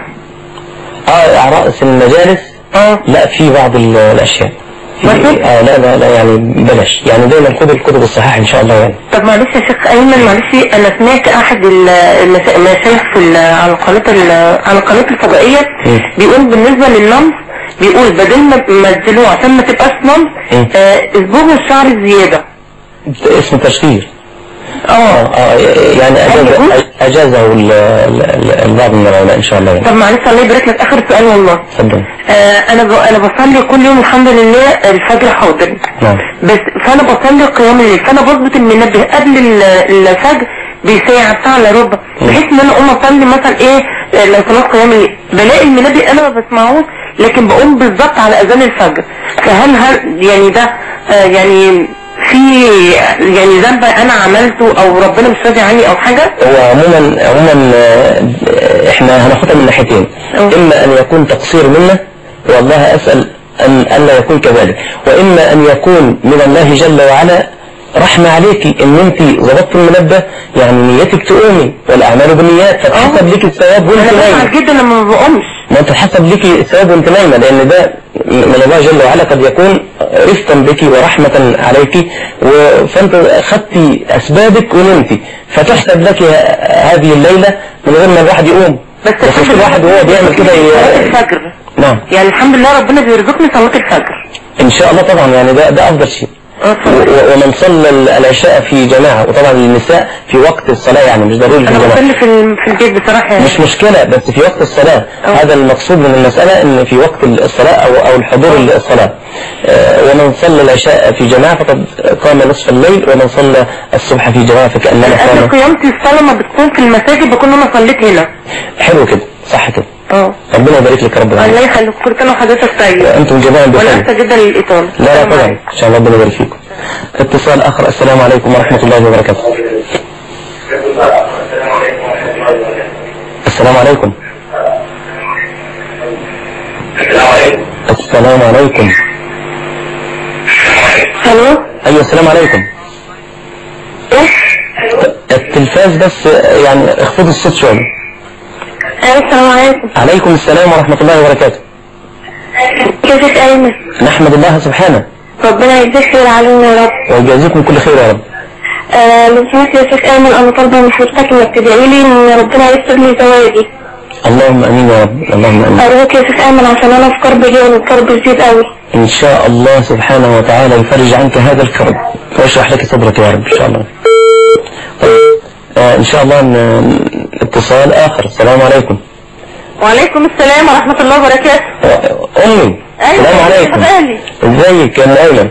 اه رأس المجالس اه لا في بعض ال- الاشياء في- برضو؟ اه لا لا لا يعني بلاش يعني دايما خد الكتب الصحيحة ان شاء الله يعني طب معلش يا شيخ ايمن معلش انا سمعت احد ال- المشا- المشايخ في ال- على القناه ال- على القناه الفضائيه مم. بيقول بالنسبه للنمس بيقول بدل ما ما تنزلوه عشان ما تبقاش نمس مم. آه، اصبغوا الشعر الزياده اسم تشغير اه اه يعني هل أجاز يجوز؟ أجازه ال- ال- البعض من العلماء إن شاء الله يعني طب معلش الله يبارك لك اخر سؤال والله تفضل آه، انا ب... انا بصلي كل يوم الحمد لله الفجر حاضر نعم بس فانا بصلي قيام الليل فانا بظبط المنبه قبل ال- الفجر بساعة ساعة الا ربع بحيث ان انا اقوم اصلي مثلا ايه آه، لو صلاة قيام الليل بلاقي المنبه انا ما بسمعوش لكن بقوم بالظبط على اذان الفجر فهل هل يعني ده آه، يعني في يعني ذنب انا عملته او ربنا مش راضي عني او حاجة هو عموما عموما آه، احنا هناخدها من ناحيتين أه. اما ان يكون تقصير منا والله اسال ان الا يكون كذلك واما ان يكون من الله جل وعلا رحمة عليكي ان انت ظبطت المنبه يعني نيتك تقومي والاعمال بالنيات فتحسب لك الثواب وانت انا نايمة بزعل جدا لما ما بقومش ما انت حسب لك الثواب وانت نايمة لان ده من الله جل وعلا قد يكون رفقا بك ورحمة عليك و- فانت خدتي اسبابك ونمتي فتحسب لك هذه الليلة من غير ما الواحد يقوم بس بس مش الواحد وهو بيعمل كده صلاة ي- الفجر نعم يعني الحمد لله ربنا بيرزقني صلاة الفجر ان شاء الله طبعا يعني ده ده افضل شيء اه و- و- ومن صلى ال- العشاء في جماعة وطبعا النساء في وقت الصلاة يعني مش ضروري في انا الجماعة بصلي في ال- في البيت بصراحة يعني مش مشكلة بس في وقت الصلاة أه. هذا المقصود من المسألة ان في وقت الصلاة او او الحضور للصلاة آه، ومن صلى العشاء في جماعة فقد قام نصف الليل ومن صلى الصبح في جماعة فكأنما قبل قام قيامتي الصلاة ما بتكون في المساجد بكون انا صليت هنا حلو كده صح كده اه ربنا يبارك لك يا رب الله العالمين يخليك كل سنة وحضرتك طيب انتم جميعا وانا بخير اسفة جدا للإطالة لا لا السلام طبعا عليكم. ان شاء الله ربنا يبارك فيكم اتصال اخر السلام عليكم ورحمة الله وبركاته السلام عليكم السلام عليكم الو ايوه السلام عليكم ايه التلفاز بس يعني اخفضوا الصوت شوية ايوه السلام عليكم عليكم السلام ورحمة الله وبركاته كيفك ايمن نحمد الله سبحانه ربنا يجزيك خير علينا يا رب ويجازيكم كل خير يا رب آه لو سمحت يا شيخ ايمن انا طالبه من حضرتك انك تدعي لي ان ربنا ييسر لي زواجي اللهم امين يا رب اللهم امين ارجوك يا شيخ ايمن عشان انا في كرب جامد الكرب يزيد قوي ان شاء الله سبحانه وتعالى يفرج عنك هذا الكرب ويشرح لك صدرك يا رب ان شاء الله طيب آه ان شاء الله ن- اتصال اخر السلام عليكم وعليكم السلام ورحمة الله وبركاته آه، امي أيوة، السلام عليكم حبالي. ازيك يا ام ايمن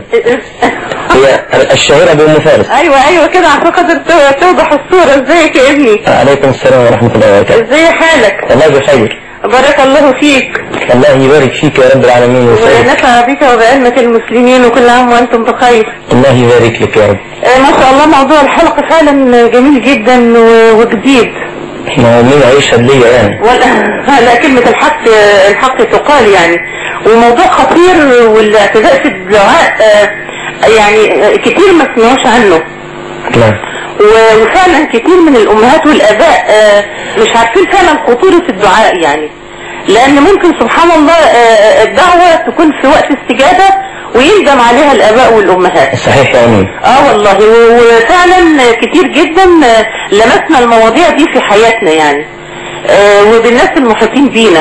هي الشهيرة بام فارس ايوه ايوه كده عشان خاطر تو- توضح الصورة ازيك يا ابني عليكم السلام ورحمة الله وبركاته ازاي حالك الله بخير بارك الله فيك الله يبارك فيك يا رب العالمين ويسعدك ونفع بك وبأمة المسلمين وكل عام وانتم بخير الله يبارك لك يا رب آه، ما شاء الله موضوع الحلقة فعلا جميل جدا و- وجديد ما هو مين هيشهد ليا يعني ولا لا كلمة الحق الحق تقال يعني وموضوع خطير والاعتداء في الدعاء آه، يعني آه، كتير ما سمعوش عنه نعم و- وفعلا كتير من الامهات والاباء آه، مش عارفين فعلا خطورة الدعاء يعني لان ممكن سبحان الله آه، الدعوة تكون في وقت استجابة ويندم عليها الاباء والامهات صحيح يا امين اه والله و- وفعلا كتير جدا لمسنا المواضيع دي في حياتنا يعني آه، وبالناس المحيطين بينا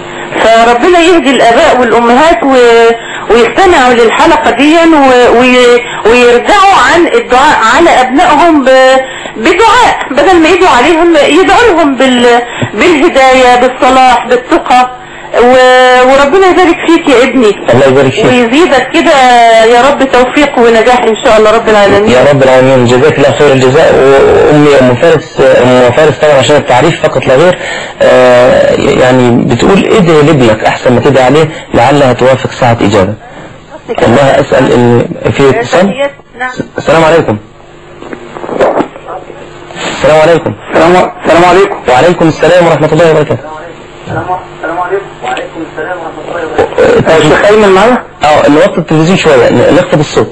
فربنا يهدي الاباء والامهات و... ويستمعوا للحلقة دي و... وي... ويرجعوا عن الدعاء على ابنائهم ب... بدعاء بدل ما يدعوا عليهم يدعوا لهم بال... بالهداية بالصلاح بالتقى و... وربنا يبارك فيك يا ابني الله يبارك فيك ويزيدك كده يا رب توفيق ونجاح ان شاء الله رب العالمين يا رب العالمين جزاك الله خير الجزاء وامي ام فارس ام فارس طبعا عشان التعريف فقط لا غير آه، يعني بتقول ادعي لابنك احسن ما تدعي عليه لعلها توافق ساعة اجابة والله اسأل ان في اتصال نعم السلام عليكم السلام عليكم السلام السلام عليكم وعليكم السلام ورحمة الله وبركاته آه، شيخ ايمن معايا اه نوطي التلفزيون شوية ن- نخفض الصوت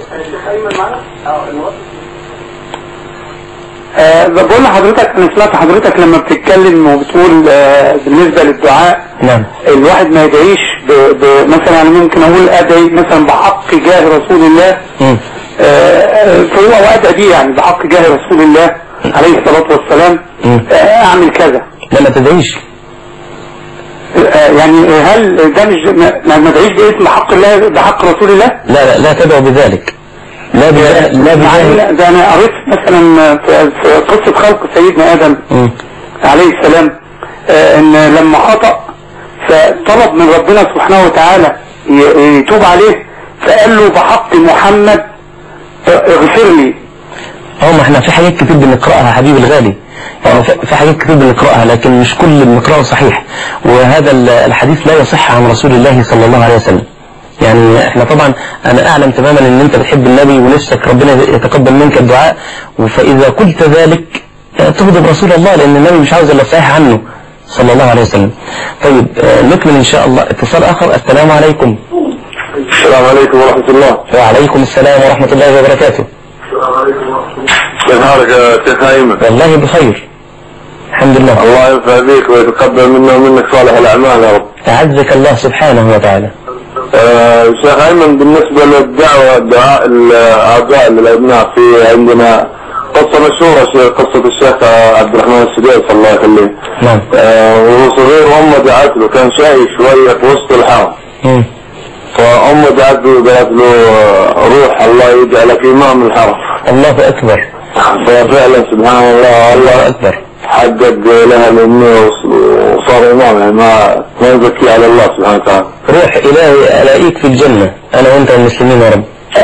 أه بقول لحضرتك انا سمعت حضرتك لما بتتكلم وبتقول أه بالنسبة للدعاء نعم الواحد ما يدعيش ب... ب... مثلا انا ممكن اقول ادعي مثلا بحق جاه رسول الله مم. آه، فهو وادعي بيه يعني بحق جاه رسول الله عليه الصلاة والسلام مم. آه، اعمل كذا لا ما تدعيش آه، يعني هل ده مش ما ما ما ادعيش باسم حق الله بحق رسول الله؟ لا لا لا تدعو بذلك لا بجاه لا يعني بجاه لا، ده انا قريت مثلا في في قصة خلق سيدنا ادم مم. عليه السلام آه، ان لما خطأ فطلب من ربنا سبحانه وتعالى ي- يتوب عليه فقال له بحق محمد آه، اغفر لي اه ما احنا في حاجات كتير بنقرأها حبيبي الغالي يعني في- في حاجات كتير بنقرأها لكن مش كل اللي بنقرأه صحيح وهذا ال- الحديث لا يصح عن رسول الله صلى الله عليه وسلم يعني احنا طبعا انا اعلم تماما ان انت بتحب النبي ونفسك ربنا يتقبل منك الدعاء فاذا قلت ذلك آه، تغضب رسول الله لان النبي مش عاوز الا الصحيح عنه صلى الله عليه وسلم طيب آه، نكمل ان شاء الله اتصال اخر السلام عليكم السلام عليكم ورحمة الله وعليكم السلام ورحمة الله وبركاته كيف حالك يا شيخ ايمن؟ والله بخير الحمد لله الله ينفع بك ويتقبل منا ومنك صالح الاعمال يا رب. أعزك الله سبحانه وتعالى آه، شيخ ايمن بالنسبه للدعوه الدعاء الاباء للابناء في عندنا قصه مشهوره شيخ قصه الشيخ عبد الرحمن السديس الله يخليه. نعم آه، وهو صغير وامه دعت له كان شاي شويه في وسط الحاره. مم. فامه دعت له قالت له آه، روح الله يجعلك امام الحرم. الله أكبر ففعلا سبحان الله الله الله أكبر حقق لها الامنيه وص- وصار امام يعني ما ما يزكي على الله سبحانه وتعالى. روح إلهي ألاقيك في الجنة أنا وأنت المسلمين يا رب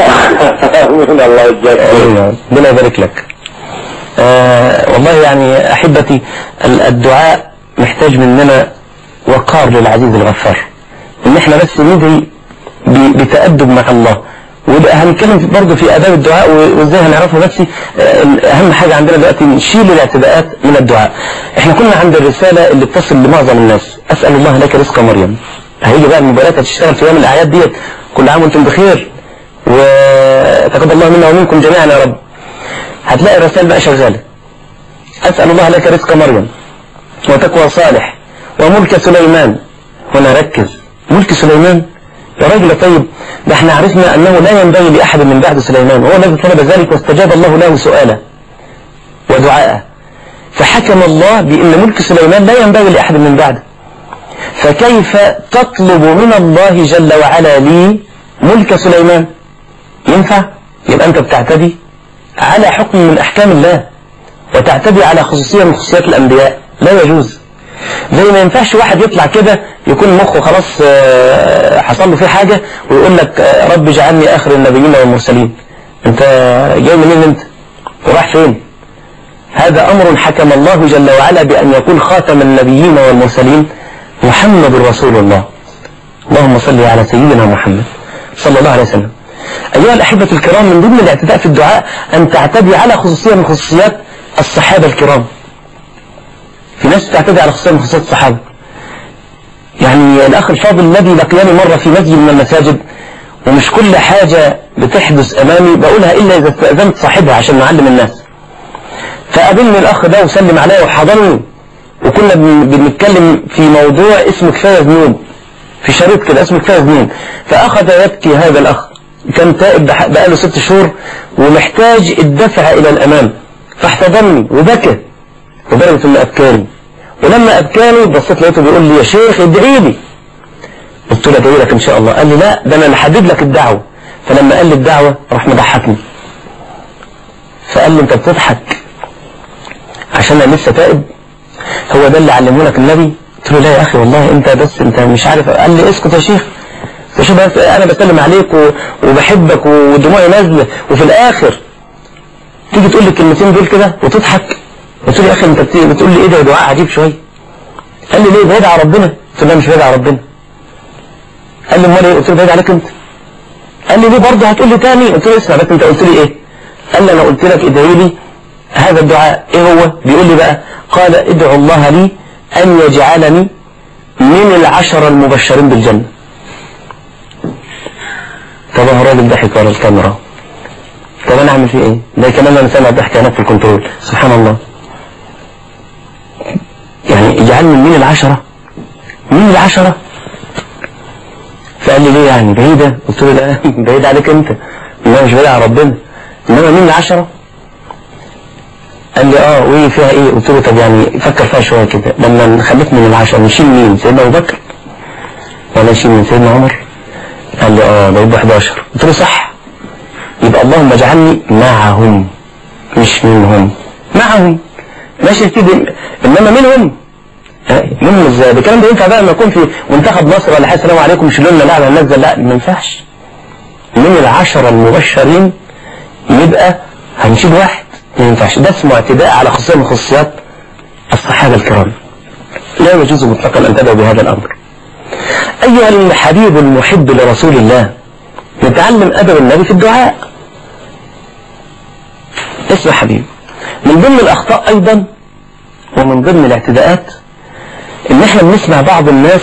من الله يجزاك خير. أيوة ربنا يبارك لك آه والله يعني أحبتي ال- الدعاء محتاج مننا وقار للعزيز الغفار إن إحنا بس ندعي ب- بتأدب مع الله وده هنتكلم برضه في آداب الدعاء و- وإزاي هنعرفه بس آه، أهم حاجة عندنا دلوقتي نشيل الاعتداءات من الدعاء إحنا كنا عند الرسالة اللي بتصل لمعظم الناس أسأل الله لك رزق مريم هيجي بقى المباريات هتشتغل في يوم الأعياد ديت كل عام وأنتم بخير وتقبل الله منا ومنكم جميعا يا رب هتلاقي الرسائل بقى شغالة أسأل الله لك رزق مريم وتقوى صالح وملك سليمان هنا ركز ملك سليمان يا راجل طيب ده احنا عرفنا أنه لا ينبغي لأحد من بعد سليمان وهو الذي طلب ذلك واستجاب الله له سؤاله ودعاءه فحكم الله بأن ملك سليمان لا ينبغي لأحد من بعده فكيف تطلب من الله جل وعلا لي ملك سليمان ينفع يبقى أنت بتعتدي على حكم من أحكام الله وتعتدي على خصوصية من خصوصيات الأنبياء لا يجوز زي ما ينفعش واحد يطلع كده يكون مخه خلاص آه، حصل له فيه حاجة ويقول لك آه، رب اجعلني آخر النبيين والمرسلين انت جاي منين انت وراح فين هذا أمر حكم الله جل وعلا بأن يكون خاتم النبيين والمرسلين محمد رسول الله اللهم صل على سيدنا محمد صلى الله عليه وسلم أيها الأحبة الكرام من ضمن الاعتداء في الدعاء أن تعتدي على خصوصية من خصوصيات الصحابة الكرام في ناس تعتدي على خصوصية من خصوصيات الصحابة يعني الأخ الفاضل الذي لقياني مرة في مسجد من المساجد ومش كل حاجة بتحدث أمامي بقولها إلا إذا استأذنت صاحبها عشان نعلم الناس فقابلني الأخ ده وسلم عليا وحضرني وكنا بن- بنتكلم في موضوع اسمه كفاية ذنوب في شريط كده اسمه كفاية ذنوب فأخذ يبكي هذا الأخ كان تائب بح- بقاله ست شهور ومحتاج الدفع إلى الأمام فاحتضنني وبكى لدرجة إنه أبكاني ولما أبكاني بصيت لقيته بيقول لي يا شيخ ادعي لي قلت له ادعي لك إن شاء الله قال لي لا ده أنا اللي حدد لك الدعوة فلما قال لي الدعوة راح مضحكني فقال لي أنت بتضحك عشان أنا لسه تائب هو ده اللي علمه لك النبي قلت له لا يا أخي والله أنت بس أنت مش عارف قال لي اسكت يا شيخ شوف بس أنا بسلم عليك و- وبحبك ودموعي نازلة وفي الآخر تيجي تقول لي الكلمتين دول كده وتضحك قلت له يا أخي أنت بت- بتقول لي إيه ده دعاء عجيب شوية قال لي ليه بعيد عن ربنا قلت له لا مش بعيد عن ربنا قال لي امال ايه قلت له بعيد عليك انت قال لي ليه برضه هتقول لي تاني قلت له اسمع بس انت قلت لي ايه قال لي انا قلت لك ادعي لي هذا الدعاء ايه هو بيقول لي بقى قال ادعو الله لي ان يجعلني من العشرة المبشرين بالجنة طب هو الراجل ضحك ورا الكاميرا طب انا اعمل فيه ايه ده كمان انا سامع ضحك هناك في الكنترول سبحان الله يعني اجعلني من العشرة من العشرة فقال لي ليه يعني بعيدة قلت له لا بعيد عليك انت انما مش بعيد عن ربنا انما مين العشرة قال لي اه وايه فيها ايه قلت له طب يعني فكر فيها شوية كده لما نخليك من العشرة نشيل مين سيدنا ابو بكر ولا نشيل من سيدنا عمر قال لي اه ده يبقى 11 قلت له صح يبقى اللهم اجعلني معهم مش منهم معهم ماشي كده انما منهم منهم ازاي ده الكلام ده ينفع بقى لما يكون في منتخب مصر ولا حاجه السلام عليكم شيلوا لنا لاعب هننزل لا ما ينفعش من العشرة المبشرين يبقى هنشيل واحد ما ينفعش ده اسمه اعتداء على خصوصية من خصوصيات الصحابة الكرام لا يجوز مطلقا ان تدعو بهذا الامر ايها الحبيب المحب لرسول الله نتعلم ادب النبي في الدعاء اسمع حبيبي من ضمن الاخطاء ايضا ومن ضمن الاعتداءات ان احنا بنسمع بعض الناس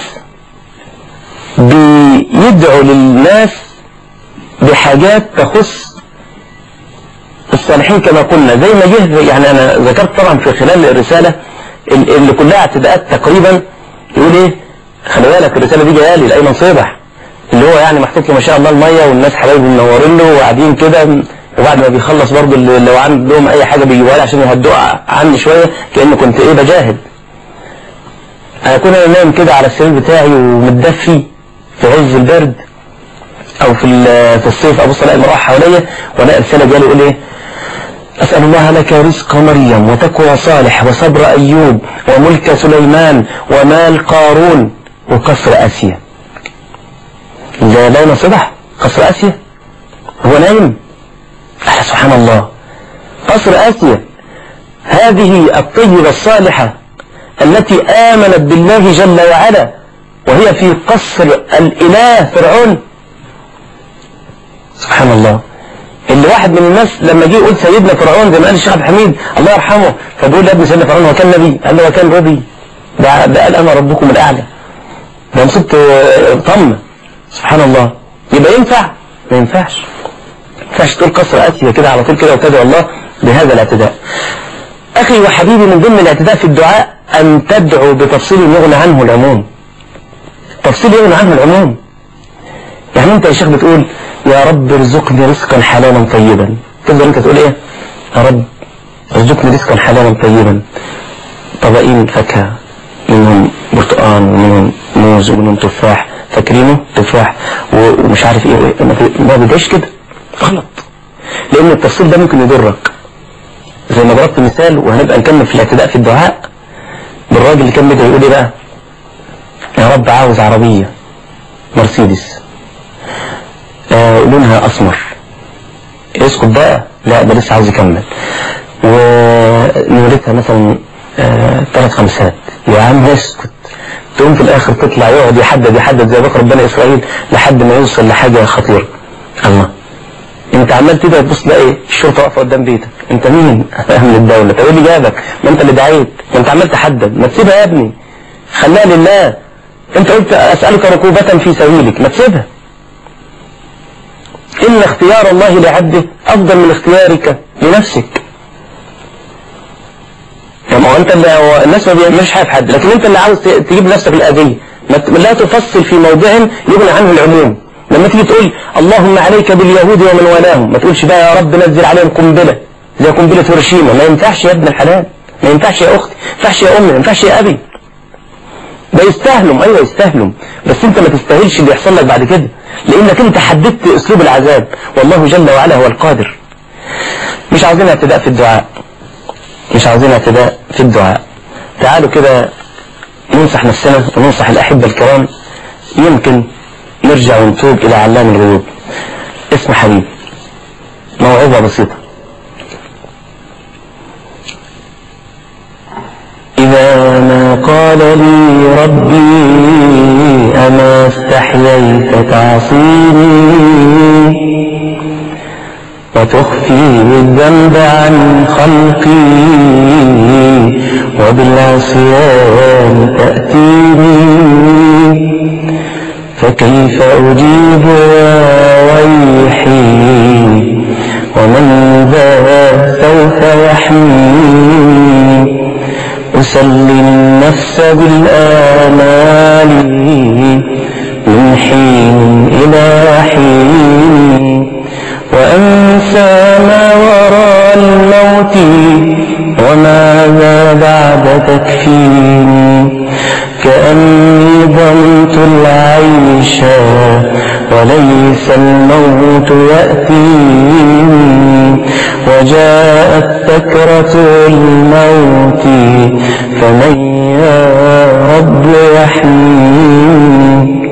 بيدعوا للناس بحاجات تخص الصالحين كما قلنا زي ما جه يعني انا ذكرت طبعا في خلال الرسالة ال- اللي كلها اعتداءات تقريبا يقول ايه خلي بالك الرسالة دي جايه لي لايمن صبح اللي هو يعني محطوط له ما شاء الله الميه والناس حبايبه منورين له وقاعدين كده وبعد ما بيخلص برضه اللي لو عندهم اي حاجه بيجيبوها لي عشان يهدوا عني شويه كانه كنت ايه بجاهد انا كنت انا نايم كده على السرير بتاعي ومتدفي في عز البرد او في ال- في الصيف ابص الاقي مراحه حواليا والاقي رساله جالي يقول ايه أسأل الله لك رزق مريم وتقوى صالح وصبر أيوب وملك سليمان ومال قارون وقصر آسيا ده ليلة صبح قصر آسيا هو نايم أحلى سبحان الله قصر آسيا هذه الطيبة الصالحة التي آمنت بالله جل وعلا وهي في قصر الإله فرعون سبحان الله اللي واحد من الناس لما جه يقول سيدنا فرعون زي ما قال الشيخ عبد الحميد الله يرحمه فبيقول يا ابن سيدنا فرعون هو كان نبي قال له هو كان ربي ده, ده قال انا ربكم الاعلى ده مصيبته آه، طم سبحان الله يبقى ينفع ما ينفعش ما ينفعش تقول قصر اسيا كده على طول كده وتدعو الله بهذا الاعتداء اخي وحبيبي من ضمن الاعتداء في الدعاء ان تدعو بتفصيل يغنى عنه العموم تفصيل يغنى عنه العموم يعني انت يا شيخ بتقول يا رب ارزقني رزقا حلالا طيبا تفضل انت تقول ايه يا رب ارزقني رزقا حلالا طيبا طبقين فاكهة منهم برتقال ومنهم موز ومنهم تفاح فاكرينه تفاح و- ومش عارف ايه وإيه. ما في- ما بيبقاش كده غلط لان التفصيل ده ممكن يضرك زي ما ضربت مثال وهنبقى نكمل في الاعتداء في الدعاء بالراجل اللي كان بيدعي يقول ايه بقى يا رب عاوز عربية مرسيدس آه لونها اسمر اسكت بقى لا ده لسه عاوز يكمل ونورتها مثلا آه ثلاث خمسات يا عم اسكت تقوم في الاخر تطلع يقعد يحدد يحدد زي بكر ربنا اسرائيل لحد ما يوصل لحاجه خطيره الله انت عمال تدعي تبص تلاقي ايه الشرطه واقفه قدام بيتك انت مين من الدوله طب ايه اللي جابك ما انت اللي دعيت ما انت عمال تحدد ما تسيبها يا ابني خليها لله انت قلت اسالك ركوبه في سبيلك ما تسيبها إن اختيار الله لعبده أفضل من اختيارك لنفسك يعني ما هو أنت اللي هو الناس ما بيعملش حاجة في حد لكن أنت اللي عاوز ت- تجيب نفسك الأذية ما ت- لا تفصل في موضع يغني عنه العموم لما تيجي تقول اللهم عليك باليهود ومن والاهم ما تقولش بقى يا رب نزل عليهم قنبلة زي قنبلة هيروشيما ما ينفعش يا ابن الحلال ما ينفعش يا أختي ما ينفعش يا أمي ما ينفعش يا أبي ده يستاهلوا ايوه يستاهلوا بس انت ما تستاهلش اللي يحصل لك بعد كده لانك انت حددت اسلوب العذاب والله جل وعلا هو القادر مش عاوزين اعتداء في الدعاء مش عاوزين اعتداء في الدعاء تعالوا كده ننصح نفسنا وننصح الاحبه الكرام يمكن نرجع ونتوب الى علام الغيوب اسم حبيب موعظه بسيطه إذا ما قال لي ربي أما استحييت تعصيني وتخفي الذنب عن خلقي وبالعصيان تأتيني فكيف أجيب يا ويحي ومن ذا سوف يحميني أسلي النفس بالآمال من حين إلى حين وأنسى ما وراء الموت وماذا بعد تكفيني كأني ظننت العيش وليس الموت يأتيني وجاءت سكرة الموت فمن يا رب يحميني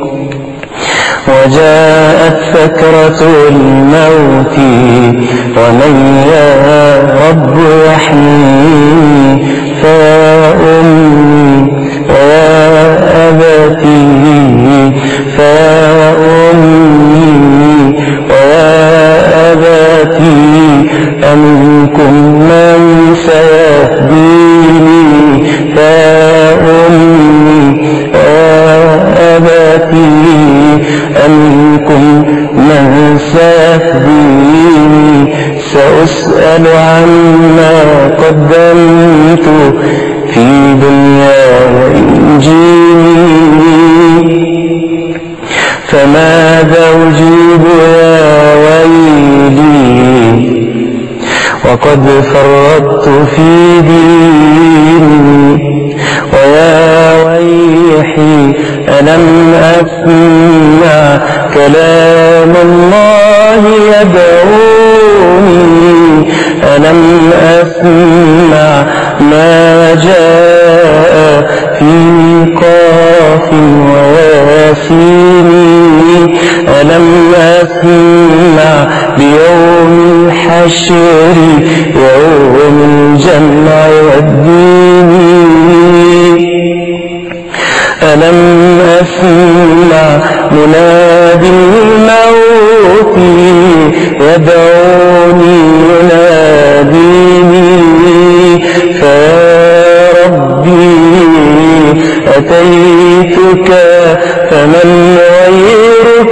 وجاءت سكرة الموت ومن يا رب يحميني فيا أمي ويا أبتي فيا أمي ويا أبتي أمنكم من سيهديني فيا أمي ويا أبتي أمنكم من سيهديني سأسأل أسأل عما قدمت في دنيا وإنجيلي فماذا أجيب يا ويلي وقد فرطت في ديني ويا ويحي ألم أسمع كلام الله يدعوني ألم أسمع ما جاء في قاف وياسين ألم أسمع بيوم الحشر يوم الجمع والدين ألم أسمع منادي الموت يدعوني يناديني فيا ربي أتيتك فمن غيرك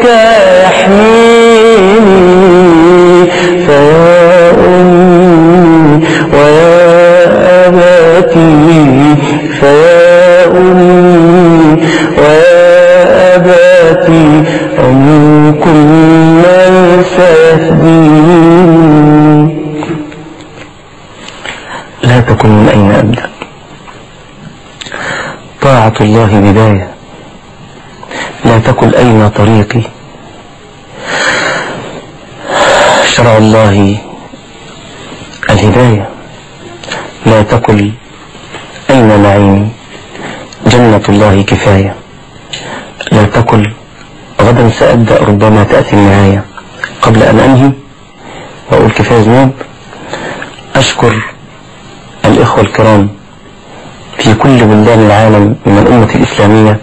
يحميني فيا أمي ويا أباتي فيا أمي ويا أباتي عنكم من سيهديني لا تكن من أين أبدأ طاعة الله بداية لا تقل أين طريقي شرع الله الهداية لا تقل أين نعيمي جنة الله كفاية لا تقل غدا سأبدأ ربما تأتي النهاية قبل أن أنهي وأقول كفاية ذنوب أشكر الإخوة الكرام في كل بلدان العالم من الأمة الإسلامية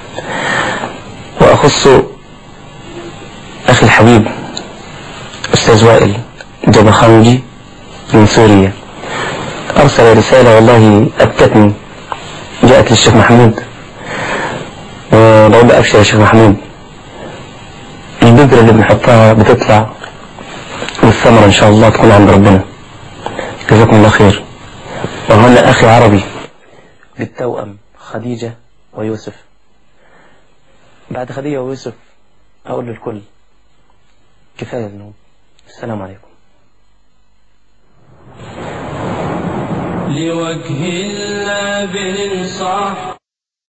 وأخص أخي الحبيب أستاذ وائل جبخانجي من سوريا أرسل رسالة والله أبكتني جاءت للشيخ محمود وبقول له أبشر يا شيخ محمود البذرة اللي بنحطها بتطلع والثمرة إن شاء الله تكون عند ربنا جزاكم الله خير وهنا أخي عربي بالتوأم خديجة ويوسف بعد خديجة ويوسف أقول للكل كفاية ذنوب السلام عليكم لوجه الله بننصح